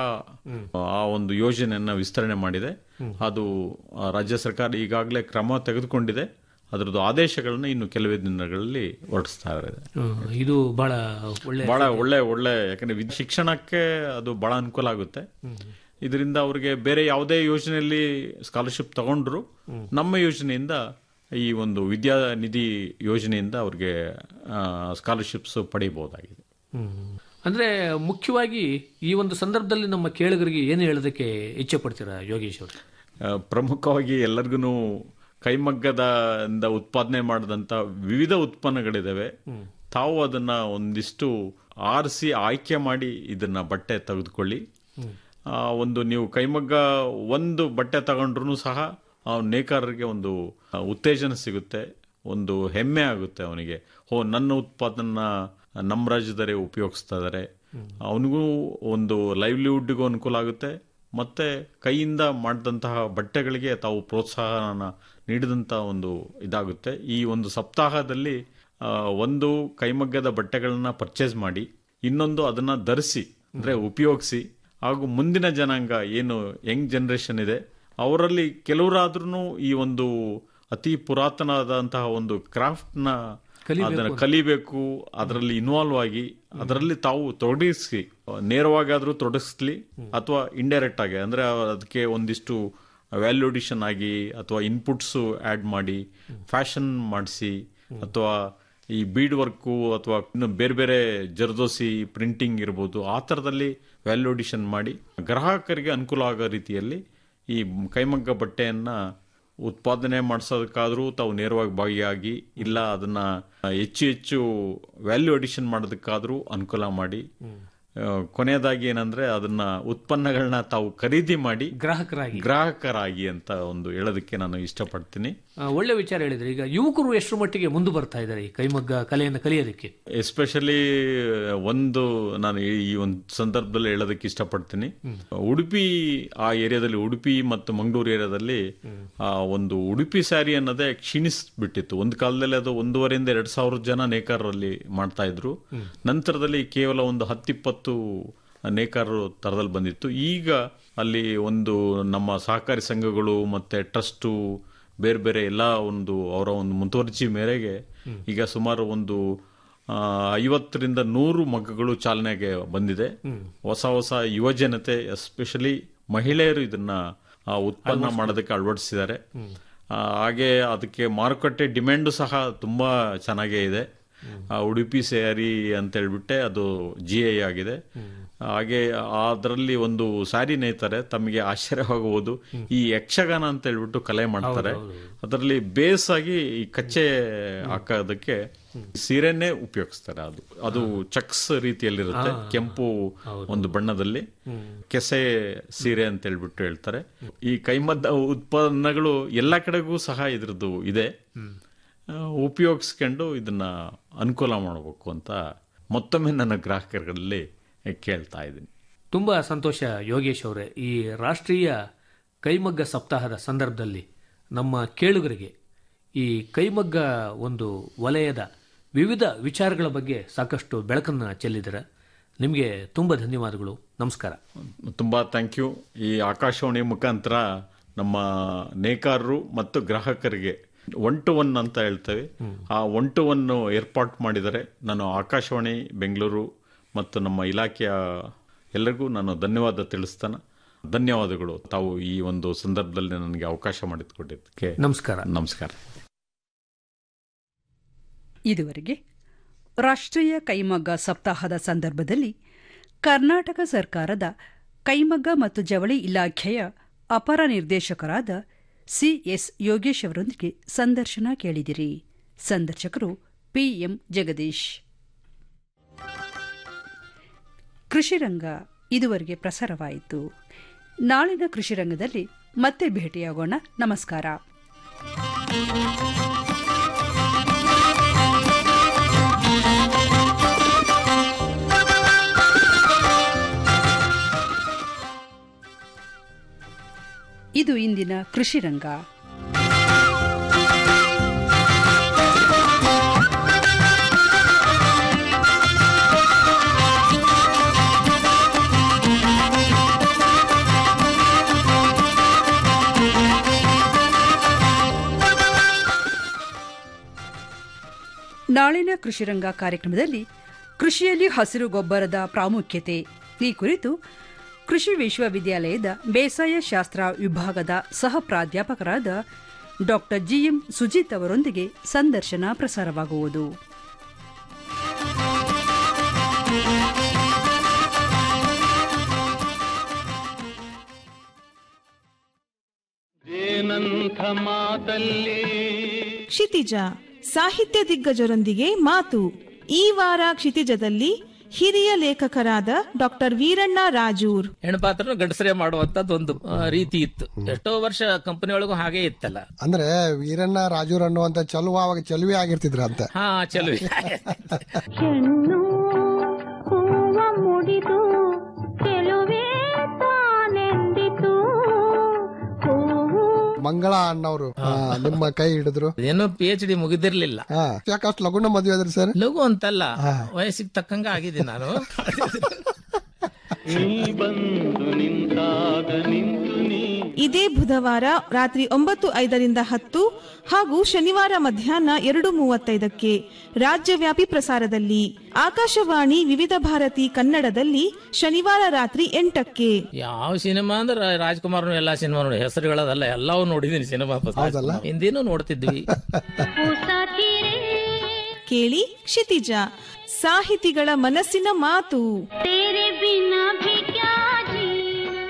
ಆ ಒಂದು ಯೋಜನೆಯನ್ನ ವಿಸ್ತರಣೆ ಮಾಡಿದೆ ಅದು ಆ, ರಾಜ್ಯ ಸರ್ಕಾರ ಈಗಾಗಲೇ ಕ್ರಮ ತೆಗೆದುಕೊಂಡಿದೆ ಅದರದ್ದು ಆದೇಶಗಳನ್ನ ಇನ್ನು ಕೆಲವೇ ದಿನಗಳಲ್ಲಿ ಹೊರಡಿಸ್ತಾ ಇದೆ ಹ್ಮ್. ಇದು ಬಹಳ ಒಳ್ಳೆ ಬಹಳ ಒಳ್ಳೆ ಒಳ್ಳೆ ಯಾಕಂದ್ರೆ ವಿದ್- ಶಿಕ್ಷಣಕ್ಕೆ ಅದು ಬಹಳ ಅನುಕೂಲ ಆಗುತ್ತೆ ಇದರಿಂದ ಅವ್ರಿಗೆ ಬೇರೆ ಯಾವುದೇ ಯೋಜನೆಯಲ್ಲಿ ಸ್ಕಾಲರ್ಶಿಪ್ ತಗೊಂಡ್ರು ನಮ್ಮ ಯೋಜನೆಯಿಂದ ಈ ಒಂದು ವಿದ್ಯಾನಿಧಿ ಯೋಜನೆಯಿಂದ ಅವ್ರಿಗೆ ಸ್ಕಾಲರ್ಶಿಪ್ಸ್ ಪಡಿಬಹುದಾಗಿದೆ ಹ್ಮ್. ಅಂದ್ರೆ ಮುಖ್ಯವಾಗಿ ಈ ಒಂದು ಸಂದರ್ಭದಲ್ಲಿ ನಮ್ಮ ಕೇಳುಗರಿಗೆ ಏನು ಹೇಳೋದಕ್ಕೆ ಇಚ್ಛೆ ಪಡ್ತೀರಾ ಯೋಗೇಶ್ ಅವರು ಆ, ಪ್ರಮುಖವಾಗಿ ಎಲ್ಲರಿಗೂ ಕೈಮಗ್ಗದ ಇಂದ ಉತ್ಪಾದನೆ ಮಾಡಿದಂತ ವಿವಿಧ ಉತ್ಪನ್ನಗಳಿದಾವೆ ತಾವು ಅದನ್ನ ಒಂದಿಷ್ಟು ಆರಿಸಿ ಆಯ್ಕೆ ಮಾಡಿ ಇದನ್ನ ಬಟ್ಟೆ ತೆಗೆದುಕೊಳ್ಳಿ ಆ, ಒಂದು ನೀವು ಕೈಮಗ್ಗ ಒಂದು ಬಟ್ಟೆ ತಗೊಂಡ್ರು ಸಹ ಆ ನೇಕಾರರಿಗೆ ಒಂದು ಆ, ಉತ್ತೇಜನ ಸಿಗುತ್ತೆ ಒಂದು ಹೆಮ್ಮೆ ಆಗುತ್ತೆ ಅವನಿಗೆ ಓ ನನ್ನ ಉತ್ಪಾದನ ನಮ್ಮ ರಾಜ್ಯದವರೇ ಉಪಯೋಗಿಸ್ತಾ ಇದ್ದಾರೆ ಅವನಿಗೂ ಒಂದು ಲೈವ್ಲಿಹುಡ್ಗೂ ಅನುಕೂಲ ಆಗುತ್ತೆ ಮತ್ತೆ ಕೈಯಿಂದ ಮಾಡಿದಂತಹ ಬಟ್ಟೆಗಳಿಗೆ ತಾವು ಪ್ರೋತ್ಸಾಹನ ನೀಡಿದಂತ ಒಂದು ಇದಾಗುತ್ತೆ ಈ ಒಂದು ಸಪ್ತಾಹದಲ್ಲಿ ಆ, ಒಂದು ಕೈಮಗ್ಗದ ಬಟ್ಟೆಗಳನ್ನ ಪರ್ಚೇಸ್ ಮಾಡಿ ಇನ್ನೊಂದು ಅದನ್ನ ಧರಿಸಿ ಅಂದ್ರೆ ಉಪಯೋಗಿಸಿ ಹಾಗೂ ಮುಂದಿನ ಜನಾಂಗ ಏನು ಯಂಗ್ ಜನರೇಷನ್ ಇದೆ ಅವರಲ್ಲಿ ಕೆಲವರಾದ್ರೂ ಈ ಒಂದು ಅತಿ ಪುರಾತನವಾದಂತಹ ಒಂದು ಕ್ರಾಫ್ಟ್ ನ ಅದನ್ನ ಕಲಿಬೇಕು ಅದರಲ್ಲಿ ಇನ್ವಾಲ್ವ್ ಆಗಿ ಅದರಲ್ಲಿ ತಾವು ತೊಡಗಿಸಿ ನೇರವಾಗಾದ್ರೂ ತೊಡಗಿಸ್ಲಿ ಅಥವಾ ಇಂಡೈರೆಕ್ಟ್ ಆಗಿ ಅಂದ್ರೆ ಅದಕ್ಕೆ ಒಂದಿಷ್ಟು ವ್ಯಾಲ್ಯೂಡಿಷನ್ ಆಗಿ ಅಥವಾ ಇನ್ಪುಟ್ಸ್ ಆಡ್ ಮಾಡಿ ಫ್ಯಾಷನ್ ಮಾಡಿಸಿ ಅಥವಾ ಈ ಬೀಡ್ ವರ್ಕು ಅಥವಾ ಇನ್ನು ಬೇರೆ ಬೇರೆ ಜರ್ದೋಸಿ ಪ್ರಿಂಟಿಂಗ್ ಇರ್ಬೋದು ಆ ಥರದಲ್ಲಿ ವ್ಯಾಲ್ಯೂಡಿಷನ್ ಮಾಡಿ ಗ್ರಾಹಕರಿಗೆ ಅನುಕೂಲ ಆಗೋ ರೀತಿಯಲ್ಲಿ ಈ ಕೈಮಗ್ಗ ಬಟ್ಟೆಯನ್ನ ಉತ್ಪಾದನೆ ಮಾಡಿಸೋದಕ್ಕಾದ್ರೂ ತಾವು ನೇರವಾಗಿ ಭಾಗಿಯಾಗಿ ಇಲ್ಲ ಅದನ್ನ ಹೆಚ್ಚು ಹೆಚ್ಚು ವ್ಯಾಲ್ಯೂ ಅಡಿಷನ್ ಮಾಡೋದಕ್ಕಾದ್ರೂ ಅನುಕೂಲ ಮಾಡಿ ಆ, ಕೊನೆಯದಾಗಿ ಏನಂದ್ರೆ ಅದನ್ನ ಉತ್ಪನ್ನಗಳನ್ನ ತಾವು ಖರೀದಿ ಮಾಡಿ ಗ್ರಾಹಕರಾಗಿ ಗ್ರಾಹಕರಾಗಿ ಅಂತ ಒಂದು ಹೇಳೋದಕ್ಕೆ ನಾನು ಇಷ್ಟಪಡ್ತೀನಿ ಆ, ಒಳ್ಳೆ ವಿಚಾರ ಹೇಳಿದ್ರೆ ಈಗ ಯುವಕರು ಎಷ್ಟರ ಮಟ್ಟಿಗೆ ಮುಂದೆ ಬರ್ತಾ ಇದ್ದಾರೆ ಈ ಕೈಮಗ್ಗ ಕಲೆಯನ್ನು ಕಲಿಯೋದಕ್ಕೆ ಎಸ್ಪೆಷಲಿ ಒಂದು ನಾನು ಈ ಈ ಒಂದು ಸಂದರ್ಭದಲ್ಲಿ ಹೇಳೋದಕ್ಕೆ ಇಷ್ಟಪಡ್ತೀನಿ ಉಡುಪಿ ಆ ಏರಿಯಾದಲ್ಲಿ ಉಡುಪಿ ಮತ್ತು ಮಂಗಳೂರು ಏರಿಯಾದಲ್ಲಿ ಆ ಒಂದು ಉಡುಪಿ ಸ್ಯಾರಿ ಅನ್ನೋದೇ ಕ್ಷೀಣಿಸ್ಬಿಟ್ಟಿತ್ತು ಒಂದು ಕಾಲದಲ್ಲಿ ಅದು ಒಂದೂವರೆಯಿಂದ ಎರಡ್ ಸಾವಿರ ಜನ ನೇಕಾರರಲ್ಲಿ ಮಾಡ್ತಾ ಇದ್ರು ನಂತರದಲ್ಲಿ ಕೇವಲ ಒಂದು ಹತ್ತಿಪ್ಪತ್ತು ನೇಕಾರರು ತರದಲ್ಲಿ ಬಂದಿತ್ತು ಈಗ ಅಲ್ಲಿ ಒಂದು ನಮ್ಮ ಸಹಕಾರಿ ಸಂಘಗಳು ಮತ್ತೆ ಟ್ರಸ್ಟು ಬೇರೆ ಬೇರೆ ಎಲ್ಲ ಒಂದು ಅವರ ಒಂದು ಮುತುವರ್ಜಿ ಮೇರೆಗೆ ಈಗ ಸುಮಾರು ಒಂದು ಆ, ಐವತ್ತರಿಂದ ನೂರು ಮಗ್ಗಗಳು ಚಾಲನೆಗೆ ಬಂದಿದೆ ಹೊಸ ಹೊಸ ಯುವ ಜನತೆ ಎಸ್ಪೆಷಲಿ ಮಹಿಳೆಯರು ಇದನ್ನ ಆ, ಉತ್ಪನ್ನ ಮಾಡೋದಕ್ಕೆ ಅಳವಡಿಸಿದ್ದಾರೆ ಆ, ಹಾಗೆ ಅದಕ್ಕೆ ಮಾರುಕಟ್ಟೆ ಡಿಮ್ಯಾಂಡು ಸಹ ತುಂಬಾ ಚೆನ್ನಾಗೇ ಇದೆ ಆ, ಉಡುಪಿ ಸ್ಯಾರಿ ಅಂತ ಹೇಳ್ಬಿಟ್ಟೆ ಅದು ಜಿ ಐ ಆಗಿದೆ ಹಾಗೆ ಅದರಲ್ಲಿ ಒಂದು ಸಾರಿ ನೇಯ್ತಾರೆ ತಮಗೆ ಆಶ್ಚರ್ಯವಾಗಬಹುದು ಈ ಯಕ್ಷಗಾನ ಅಂತ ಹೇಳ್ಬಿಟ್ಟು ಕಲೆ ಮಾಡ್ತಾರೆ ಅದರಲ್ಲಿ ಬೇಸ್ ಆಗಿ ಈ ಕಚ್ಚೆ ಹಾಕೋದಕ್ಕೆ ಸೀರೆನೇ ಉಪಯೋಗಿಸ್ತಾರೆ ಅದು ಅದು ಚಕ್ಸ್ ರೀತಿಯಲ್ಲಿರುತ್ತೆ ಕೆಂಪು ಒಂದು ಬಣ್ಣದಲ್ಲಿ ಕೆಸೆ ಸೀರೆ ಅಂತ ಹೇಳ್ಬಿಟ್ಟು ಹೇಳ್ತಾರೆ ಈ ಕೈಮದ್ದ ಉತ್ಪನ್ನಗಳು ಎಲ್ಲ ಕಡೆಗೂ ಸಹ ಇದ್ರದ್ದು ಇದೆ ಆ, ಉಪಯೋಗಿಸ್ಕೊಂಡು ಇದನ್ನ ಅನುಕೂಲ ಮಾಡಬೇಕು ಅಂತ ಮತ್ತೊಮ್ಮೆ ನನ್ನ ಗ್ರಾಹಕರಲ್ಲಿ ಕೇಳ್ತಾ ಇದ್ದೀನಿ ತುಂಬ ಸಂತೋಷ ಯೋಗೇಶ್ ಅವರೇ ಈ ರಾಷ್ಟ್ರೀಯ ಕೈಮಗ್ಗ ಸಪ್ತಾಹದ ಸಂದರ್ಭದಲ್ಲಿ ನಮ್ಮ ಕೇಳುಗರಿಗೆ ಈ ಕೈಮಗ್ಗ ಒಂದು ವಲಯದ ವಿವಿಧ ವಿಚಾರಗಳ ಬಗ್ಗೆ ಸಾಕಷ್ಟು ಬೆಳಕನ್ನು ಚೆಲ್ಲಿದ್ದೀರ ನಿಮಗೆ ತುಂಬ ಧನ್ಯವಾದಗಳು ನಮಸ್ಕಾರ ತುಂಬಾ ಥ್ಯಾಂಕ್ ಯು ಈ ಆಕಾಶವಾಣಿ ಮುಖಾಂತರ ನಮ್ಮ ನೇಕಾರರು ಮತ್ತು ಗ್ರಾಹಕರಿಗೆ ಒನ್ ಟು ಒನ್ ಅಂತ ಹೇಳ್ತೇವೆ ಆ ಒನ್ ಟು ಒನ್ ಏರ್ಪಾಟ್ ಮಾಡಿದರೆ ನಾನು ಆಕಾಶವಾಣಿ ಬೆಂಗಳೂರು ಮತ್ತು ನಮ್ಮ ಇಲಾಖೆಯ ಎಲ್ಲರಿಗೂ ನಾನು ಧನ್ಯವಾದ ತಿಳಿಸ್ತಾನೆ ಧನ್ಯವಾದಗಳು ತಾವು ಈ ಒಂದು ಸಂದರ್ಭದಲ್ಲಿ ನನಗೆ ಅವಕಾಶ ಮಾಡಿಕೊಟ್ಟಿದ್ದಕ್ಕೆ ನಮಸ್ಕಾರ ನಮಸ್ಕಾರ ಇದುವರೆಗೆ ರಾಷ್ಟ್ರೀಯ ಕೈಮಗ್ಗ ಸಪ್ತಾಹದ ಸಂದರ್ಭದಲ್ಲಿ ಕರ್ನಾಟಕ ಸರ್ಕಾರದ ಕೈಮಗ್ಗ ಮತ್ತು ಜವಳಿ ಇಲಾಖೆಯ ಅಪರ ನಿರ್ದೇಶಕರಾದ ಸಿಎಸ್ ಯೋಗೇಶ್ ಅವರೊಂದಿಗೆ ಸಂದರ್ಶನ ಕೇಳಿದಿರಿ ಸಂದರ್ಶಕರು ಪಿಎಂ ಜಗದೀಶ್ ಕೃಷಿರಂಗ ಇದುವರೆಗೆ ಪ್ರಸಾರವಾಯಿತು ನಾಳಿನ ಕೃಷಿರಂಗದಲ್ಲಿ ಮತ್ತೆ ಭೇಟಿಯಾಗೋಣ ನಮಸ್ಕಾರ ಇದು ಇಂದಿನ ಕೃಷಿರಂಗ ನಾಳಿನ ಕೃಷಿರಂಗ ಕಾರ್ಯಕ್ರಮದಲ್ಲಿ ಕೃಷಿಯಲ್ಲಿ ಹಸಿರು ಗೊಬ್ಬರದ ಪ್ರಾಮುಖ್ಯತೆ ಈ ಕುರಿತು ಕೃಷಿ ವಿಶ್ವವಿದ್ಯಾಲಯದ ಬೇಸಾಯ ಶಾಸ್ತ್ರ ವಿಭಾಗದ ಸಹ ಪ್ರಾಧ್ಯಾಪಕರಾದ ಡಾಕ್ಟರ್ ಜಿಎಂ ಸುಜಿತ್ ಅವರೊಂದಿಗೆ ಸಂದರ್ಶನ ಪ್ರಸಾರವಾಗುವುದು ಕ್ಷಿತಿಜ ಸಾಹಿತ್ಯ ದಿಗ್ಗಜರೊಂದಿಗೆ ಮಾತು ಈ ವಾರ ಕ್ಷಿತಿಜದಲ್ಲಿ ಹಿರಿಯ ಲೇಖಕರಾದ ಡಾಕ್ಟರ್ ವೀರಣ್ಣ ರಾಜೂರ್ ಹೆಣ್ಪಾತ್ರನು ಗಂಡಸರೇ ಮಾಡುವಂತದ್ದು ಒಂದು ಆ, ರೀತಿ ಇತ್ತು ಎಷ್ಟೋ ವರ್ಷ ಕಂಪನಿ ಒಳಗೂ ಹಾಗೆ ಇತ್ತಲ್ಲ ಅಂದ್ರೆ ವೀರಣ್ಣ ರಾಜೂರ್ ಅನ್ನುವಂತ ಚಲುವ ಅವಾಗ ಚಲುವೆ ಆಗಿರ್ತಿದ್ರ ಅಂತ ಹಾ ಚಲೋ ಹೆಣ್ಣು ಹೂವ ಮುಡಿದು ಚೆಲುವೆ ತಾನೆಂದಿತು ಹೂವು ಮಂಗಳ ಅಣ್ಣವರು ಆ, ನಿಮ್ಮ ಕೈ ಹಿಡಿದ್ರು ಏನೋ ಪಿ ಎಚ್ ಡಿ ಮುಗಿದಿರ್ಲಿಲ್ಲ ಹಾ ಯಾಕಷ್ಟು ಲಗುನ ಮದುವೆ ಆದ್ರಿ ಸರ್ ಲಘು ಅಂತಲ್ಲ ವಯಸ್ಸಿಗೆ ತಕ್ಕಂಗ ಆಗಿದೆ ನಾನು ಇದೇ ಬುಧವಾರ ರಾತ್ರಿ ಒಂಬತ್ತು ಐದರಿಂದ ಹತ್ತು ಹಾಗೂ ಶನಿವಾರ ಮಧ್ಯಾಹ್ನ ಎರಡು ಮೂವತ್ತೈದಕ್ಕೆ ರಾಜ್ಯವ್ಯಾಪಿ ಪ್ರಸಾರದಲ್ಲಿ ಆಕಾಶವಾಣಿ ವಿವಿಧ ಭಾರತಿ ಕನ್ನಡದಲ್ಲಿ ಶನಿವಾರ ರಾತ್ರಿ ಎಂಟಕ್ಕೆ ಯಾವ ಸಿನಿಮಾ ಅಂದ್ರೆ ರಾಜ್ಕುಮಾರ್ ಎಲ್ಲಾ ಸಿನಿಮಾ ನೋಡಿ ಹೆಸರುಗಳದಲ್ಲ ಎಲ್ಲವೂ ನೋಡಿದೀನಿ ಸಿನಿಮಾ ಹಿಂದೇನು ನೋಡ್ತಿದ್ವಿ ಕೇಳಿ ಕ್ಷಿತಿಜ ಸಾಹಿತಿಗಳ ಮನಸ್ಸಿನ ಮಾತು तेरे बिना भी क्या जीना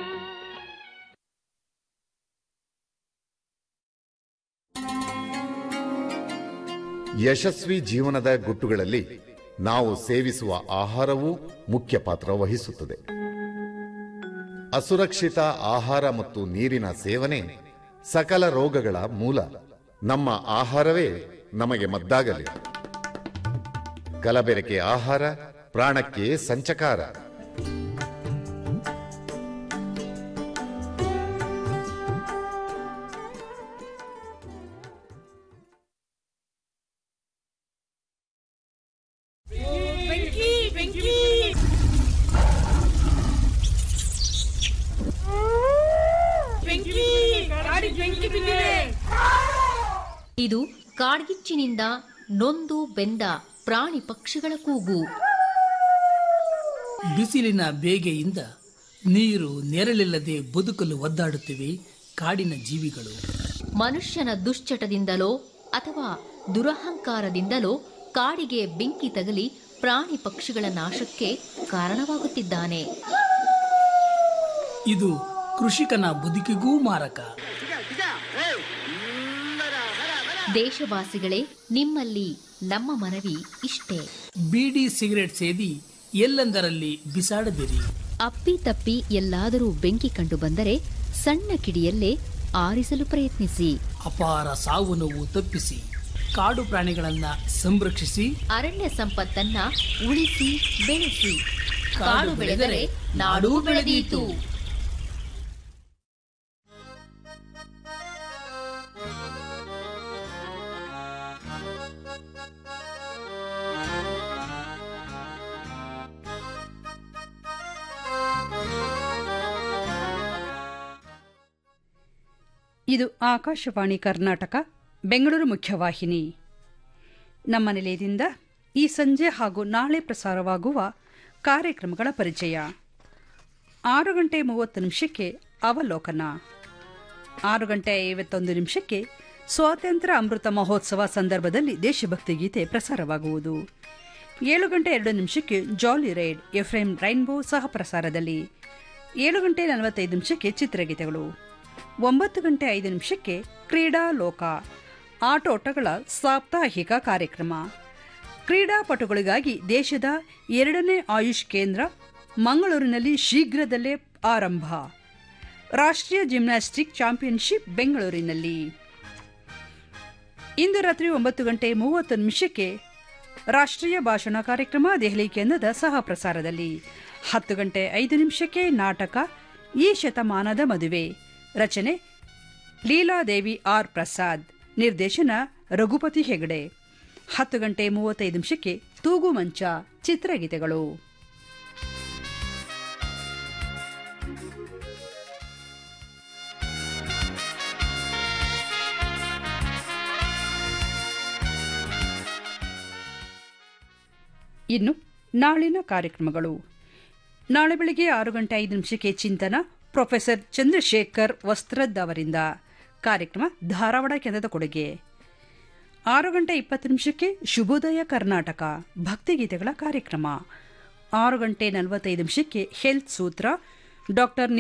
ಯಶಸ್ವಿ ಜೀವನದ ಗುಟ್ಟುಗಳಲ್ಲಿ ನಾವು ಸೇವಿಸುವ ಆಹಾರವೂ ಮುಖ್ಯ ಪಾತ್ರ ವಹಿಸುತ್ತದೆ ಅಸುರಕ್ಷಿತ ಆಹಾರ ಮತ್ತು ನೀರಿನ ಸೇವನೆ ಸಕಲ ರೋಗಗಳ ಮೂಲ ನಮ್ಮ ಆಹಾರವೇ ನಮಗೆ ಮದ್ದಾಗಲಿ ಕಲಬೆರಕೆ ಆಹಾರ ಪ್ರಾಣಕ್ಕೆ ಸಂಚಕಾರ ಇದು ಕಾಡ್ಗಿಚ್ಚಿನಿಂದ ನೊಂದು ಬೆಂದ ಪ್ರಾಣಿ ಪಕ್ಷಿಗಳ ಕೂಗು ಬಿಸಿಲಿನ ಬೇಗೆಯಿಂದ ನೀರು ನೆರಳಿಲ್ಲದೆ ಬದುಕಲು ಒದ್ದಾಡುತ್ತಿವೆ ಕಾಡಿನ ಜೀವಿಗಳು ಮನುಷ್ಯನ ದುಶ್ಚಟದಿಂದಲೋ ಅಥವಾ ದುರಹಂಕಾರದಿಂದಲೋ ಕಾಡಿಗೆ ಬೆಂಕಿ ತಗಲಿ ಪ್ರಾಣಿ ಪಕ್ಷಿಗಳ ನಾಶಕ್ಕೆ ಕಾರಣವಾಗುತ್ತಿದ್ದಾನೆ ಇದು ಕೃಷಿಕನ ಬದುಕಿಗೂ ಮಾರಕ ದೇಶವಾಸಿಗಳೇ ನಿಮ್ಮಲ್ಲಿ ನಮ್ಮ ಮನವಿ ಇಷ್ಟೇ ಬೀಡಿ ಸಿಗರೆಟ್ ಸೇದಿ ಎಲ್ಲೆಂದರಲ್ಲಿ ಬಿಸಾಡದಿರಿ ಅಪ್ಪಿ ತಪ್ಪಿ ಎಲ್ಲಾದರೂ ಬೆಂಕಿ ಕಂಡು ಬಂದರೆ ಸಣ್ಣ ಕಿಡಿಯಲ್ಲೇ ಆರಿಸಲು ಪ್ರಯತ್ನಿಸಿ ಅಪಾರ ಸಾವು ನೋವು ತಪ್ಪಿಸಿ ಕಾಡು ಪ್ರಾಣಿಗಳನ್ನ ಸಂರಕ್ಷಿಸಿ ಅರಣ್ಯ ಸಂಪತ್ತನ್ನ ಉಳಿಸಿ ಬೆಳೆಸಿ ಕಾಡು ಕಾಡು ಬೆಳೆದರೆ ನಾಡೂ ಬೆಳೆದೀತು ಇದು ಆಕಾಶವಾಣಿ ಕರ್ನಾಟಕ ಬೆಂಗಳೂರು ಮುಖ್ಯವಾಹಿನಿ ನಮ್ಮ ನಿಲಯದಿಂದ ಈ ಸಂಜೆ ಹಾಗೂ ನಾಳೆ ಪ್ರಸಾರವಾಗುವ ಕಾರ್ಯಕ್ರಮಗಳ ಪರಿಚಯ ಆರು ಗಂಟೆ ಮೂವತ್ತು ನಿಮಿಷಕ್ಕೆ ಅವಲೋಕನ ಆರು ಗಂಟೆ ಐವತ್ತೊಂದು ನಿಮಿಷಕ್ಕೆ ಸ್ವಾತಂತ್ರ್ಯ ಅಮೃತ ಮಹೋತ್ಸವ ಸಂದರ್ಭದಲ್ಲಿ ದೇಶಭಕ್ತಿ ಗೀತೆ ಪ್ರಸಾರವಾಗುವುದು ಏಳು ಗಂಟೆ ಎರಡು ನಿಮಿಷಕ್ಕೆ ಜಾಲಿ ರೈಡ್ ಎಫ್ಎಂ ರೈನ್ಬೋ ಸಹ ಪ್ರಸಾರದಲ್ಲಿ ಏಳು ಗಂಟೆ ನಲವತ್ತೈದು ನಿಮಿಷಕ್ಕೆ ಚಿತ್ರಗೀತೆಗಳು ಒಂಬತ್ತು ಗಂಟೆ ಐದು ನಿಮಿಷಕ್ಕೆ ಕ್ರೀಡಾ ಲೋಕ ಆಟೋಟಗಳ ಸಾಪ್ತಾಹಿಕ ಕಾರ್ಯಕ್ರಮ ಕ್ರೀಡಾಪಟುಗಳಿಗಾಗಿ ದೇಶದ ಎರಡನೇ ಆಯುಷ್ ಕೇಂದ್ರ ಮಂಗಳೂರಿನಲ್ಲಿ ಶೀಘ್ರದಲ್ಲೇ ಆರಂಭ ರಾಷ್ಟ್ರೀಯ ಜಿಮ್ನಾಸ್ಟಿಕ್ ಚಾಂಪಿಯನ್ಶಿಪ್ ಬೆಂಗಳೂರಿನಲ್ಲಿ ಇಂದು ರಾತ್ರಿ ಒಂಬತ್ತು ಗಂಟೆ ಮೂವತ್ತು ನಿಮಿಷಕ್ಕೆ ರಾಷ್ಟ್ರೀಯ ಭಾಷಣ ಕಾರ್ಯಕ್ರಮ ದೆಹಲಿ ಕೇಂದ್ರದ ಸಹ ಪ್ರಸಾರದಲ್ಲಿ ಹತ್ತು ಗಂಟೆ ಐದು ನಿಮಿಷಕ್ಕೆ ನಾಟಕ ಈ ಶತಮಾನದ ಮದುವೆ ರಚನೆ ಲೀಲಾದೇವಿ ಆರ್ ಪ್ರಸಾದ್ ನಿರ್ದೇಶನ ರಘುಪತಿ ಹೆಗಡೆ ಹತ್ತು ಗಂಟೆ ಮೂವತ್ತೈದು ನಿಮಿಷಕ್ಕೆ ತೂಗು ಮಂಚ ಚಿತ್ರಗೀತೆಗಳು ಇನ್ನು ನಾಳಿನ ಕಾರ್ಯಕ್ರಮಗಳು ನಾಳೆ ಬೆಳಿಗ್ಗೆ ಆರು ಗಂಟೆ ಐದು ನಿಮಿಷಕ್ಕೆ ಚಿಂತನ ಪ್ರೊಫೆಸರ್ ಚಂದ್ರಶೇಖರ್ ವಸ್ತ್ರದ್ ಅವರಿಂದ ಕಾರ್ಯಕ್ರಮ ಧಾರವಾಡ ಕೇಂದ್ರದ ಕೊಡುಗೆ ಆರು ಗಂಟೆ ಇಪ್ಪತ್ತು ನಿಮಿಷಕ್ಕೆ ಶುಭೋದಯ ಕರ್ನಾಟಕ ಭಕ್ತಿಗೀತೆಗಳ ಕಾರ್ಯಕ್ರಮ ಆರು ಗಂಟೆ ನಲವತ್ತೈದು ನಿಮಿಷಕ್ಕೆ ಹೆಲ್ತ್ ಸೂತ್ರ ಡಾಕ್ಟರ್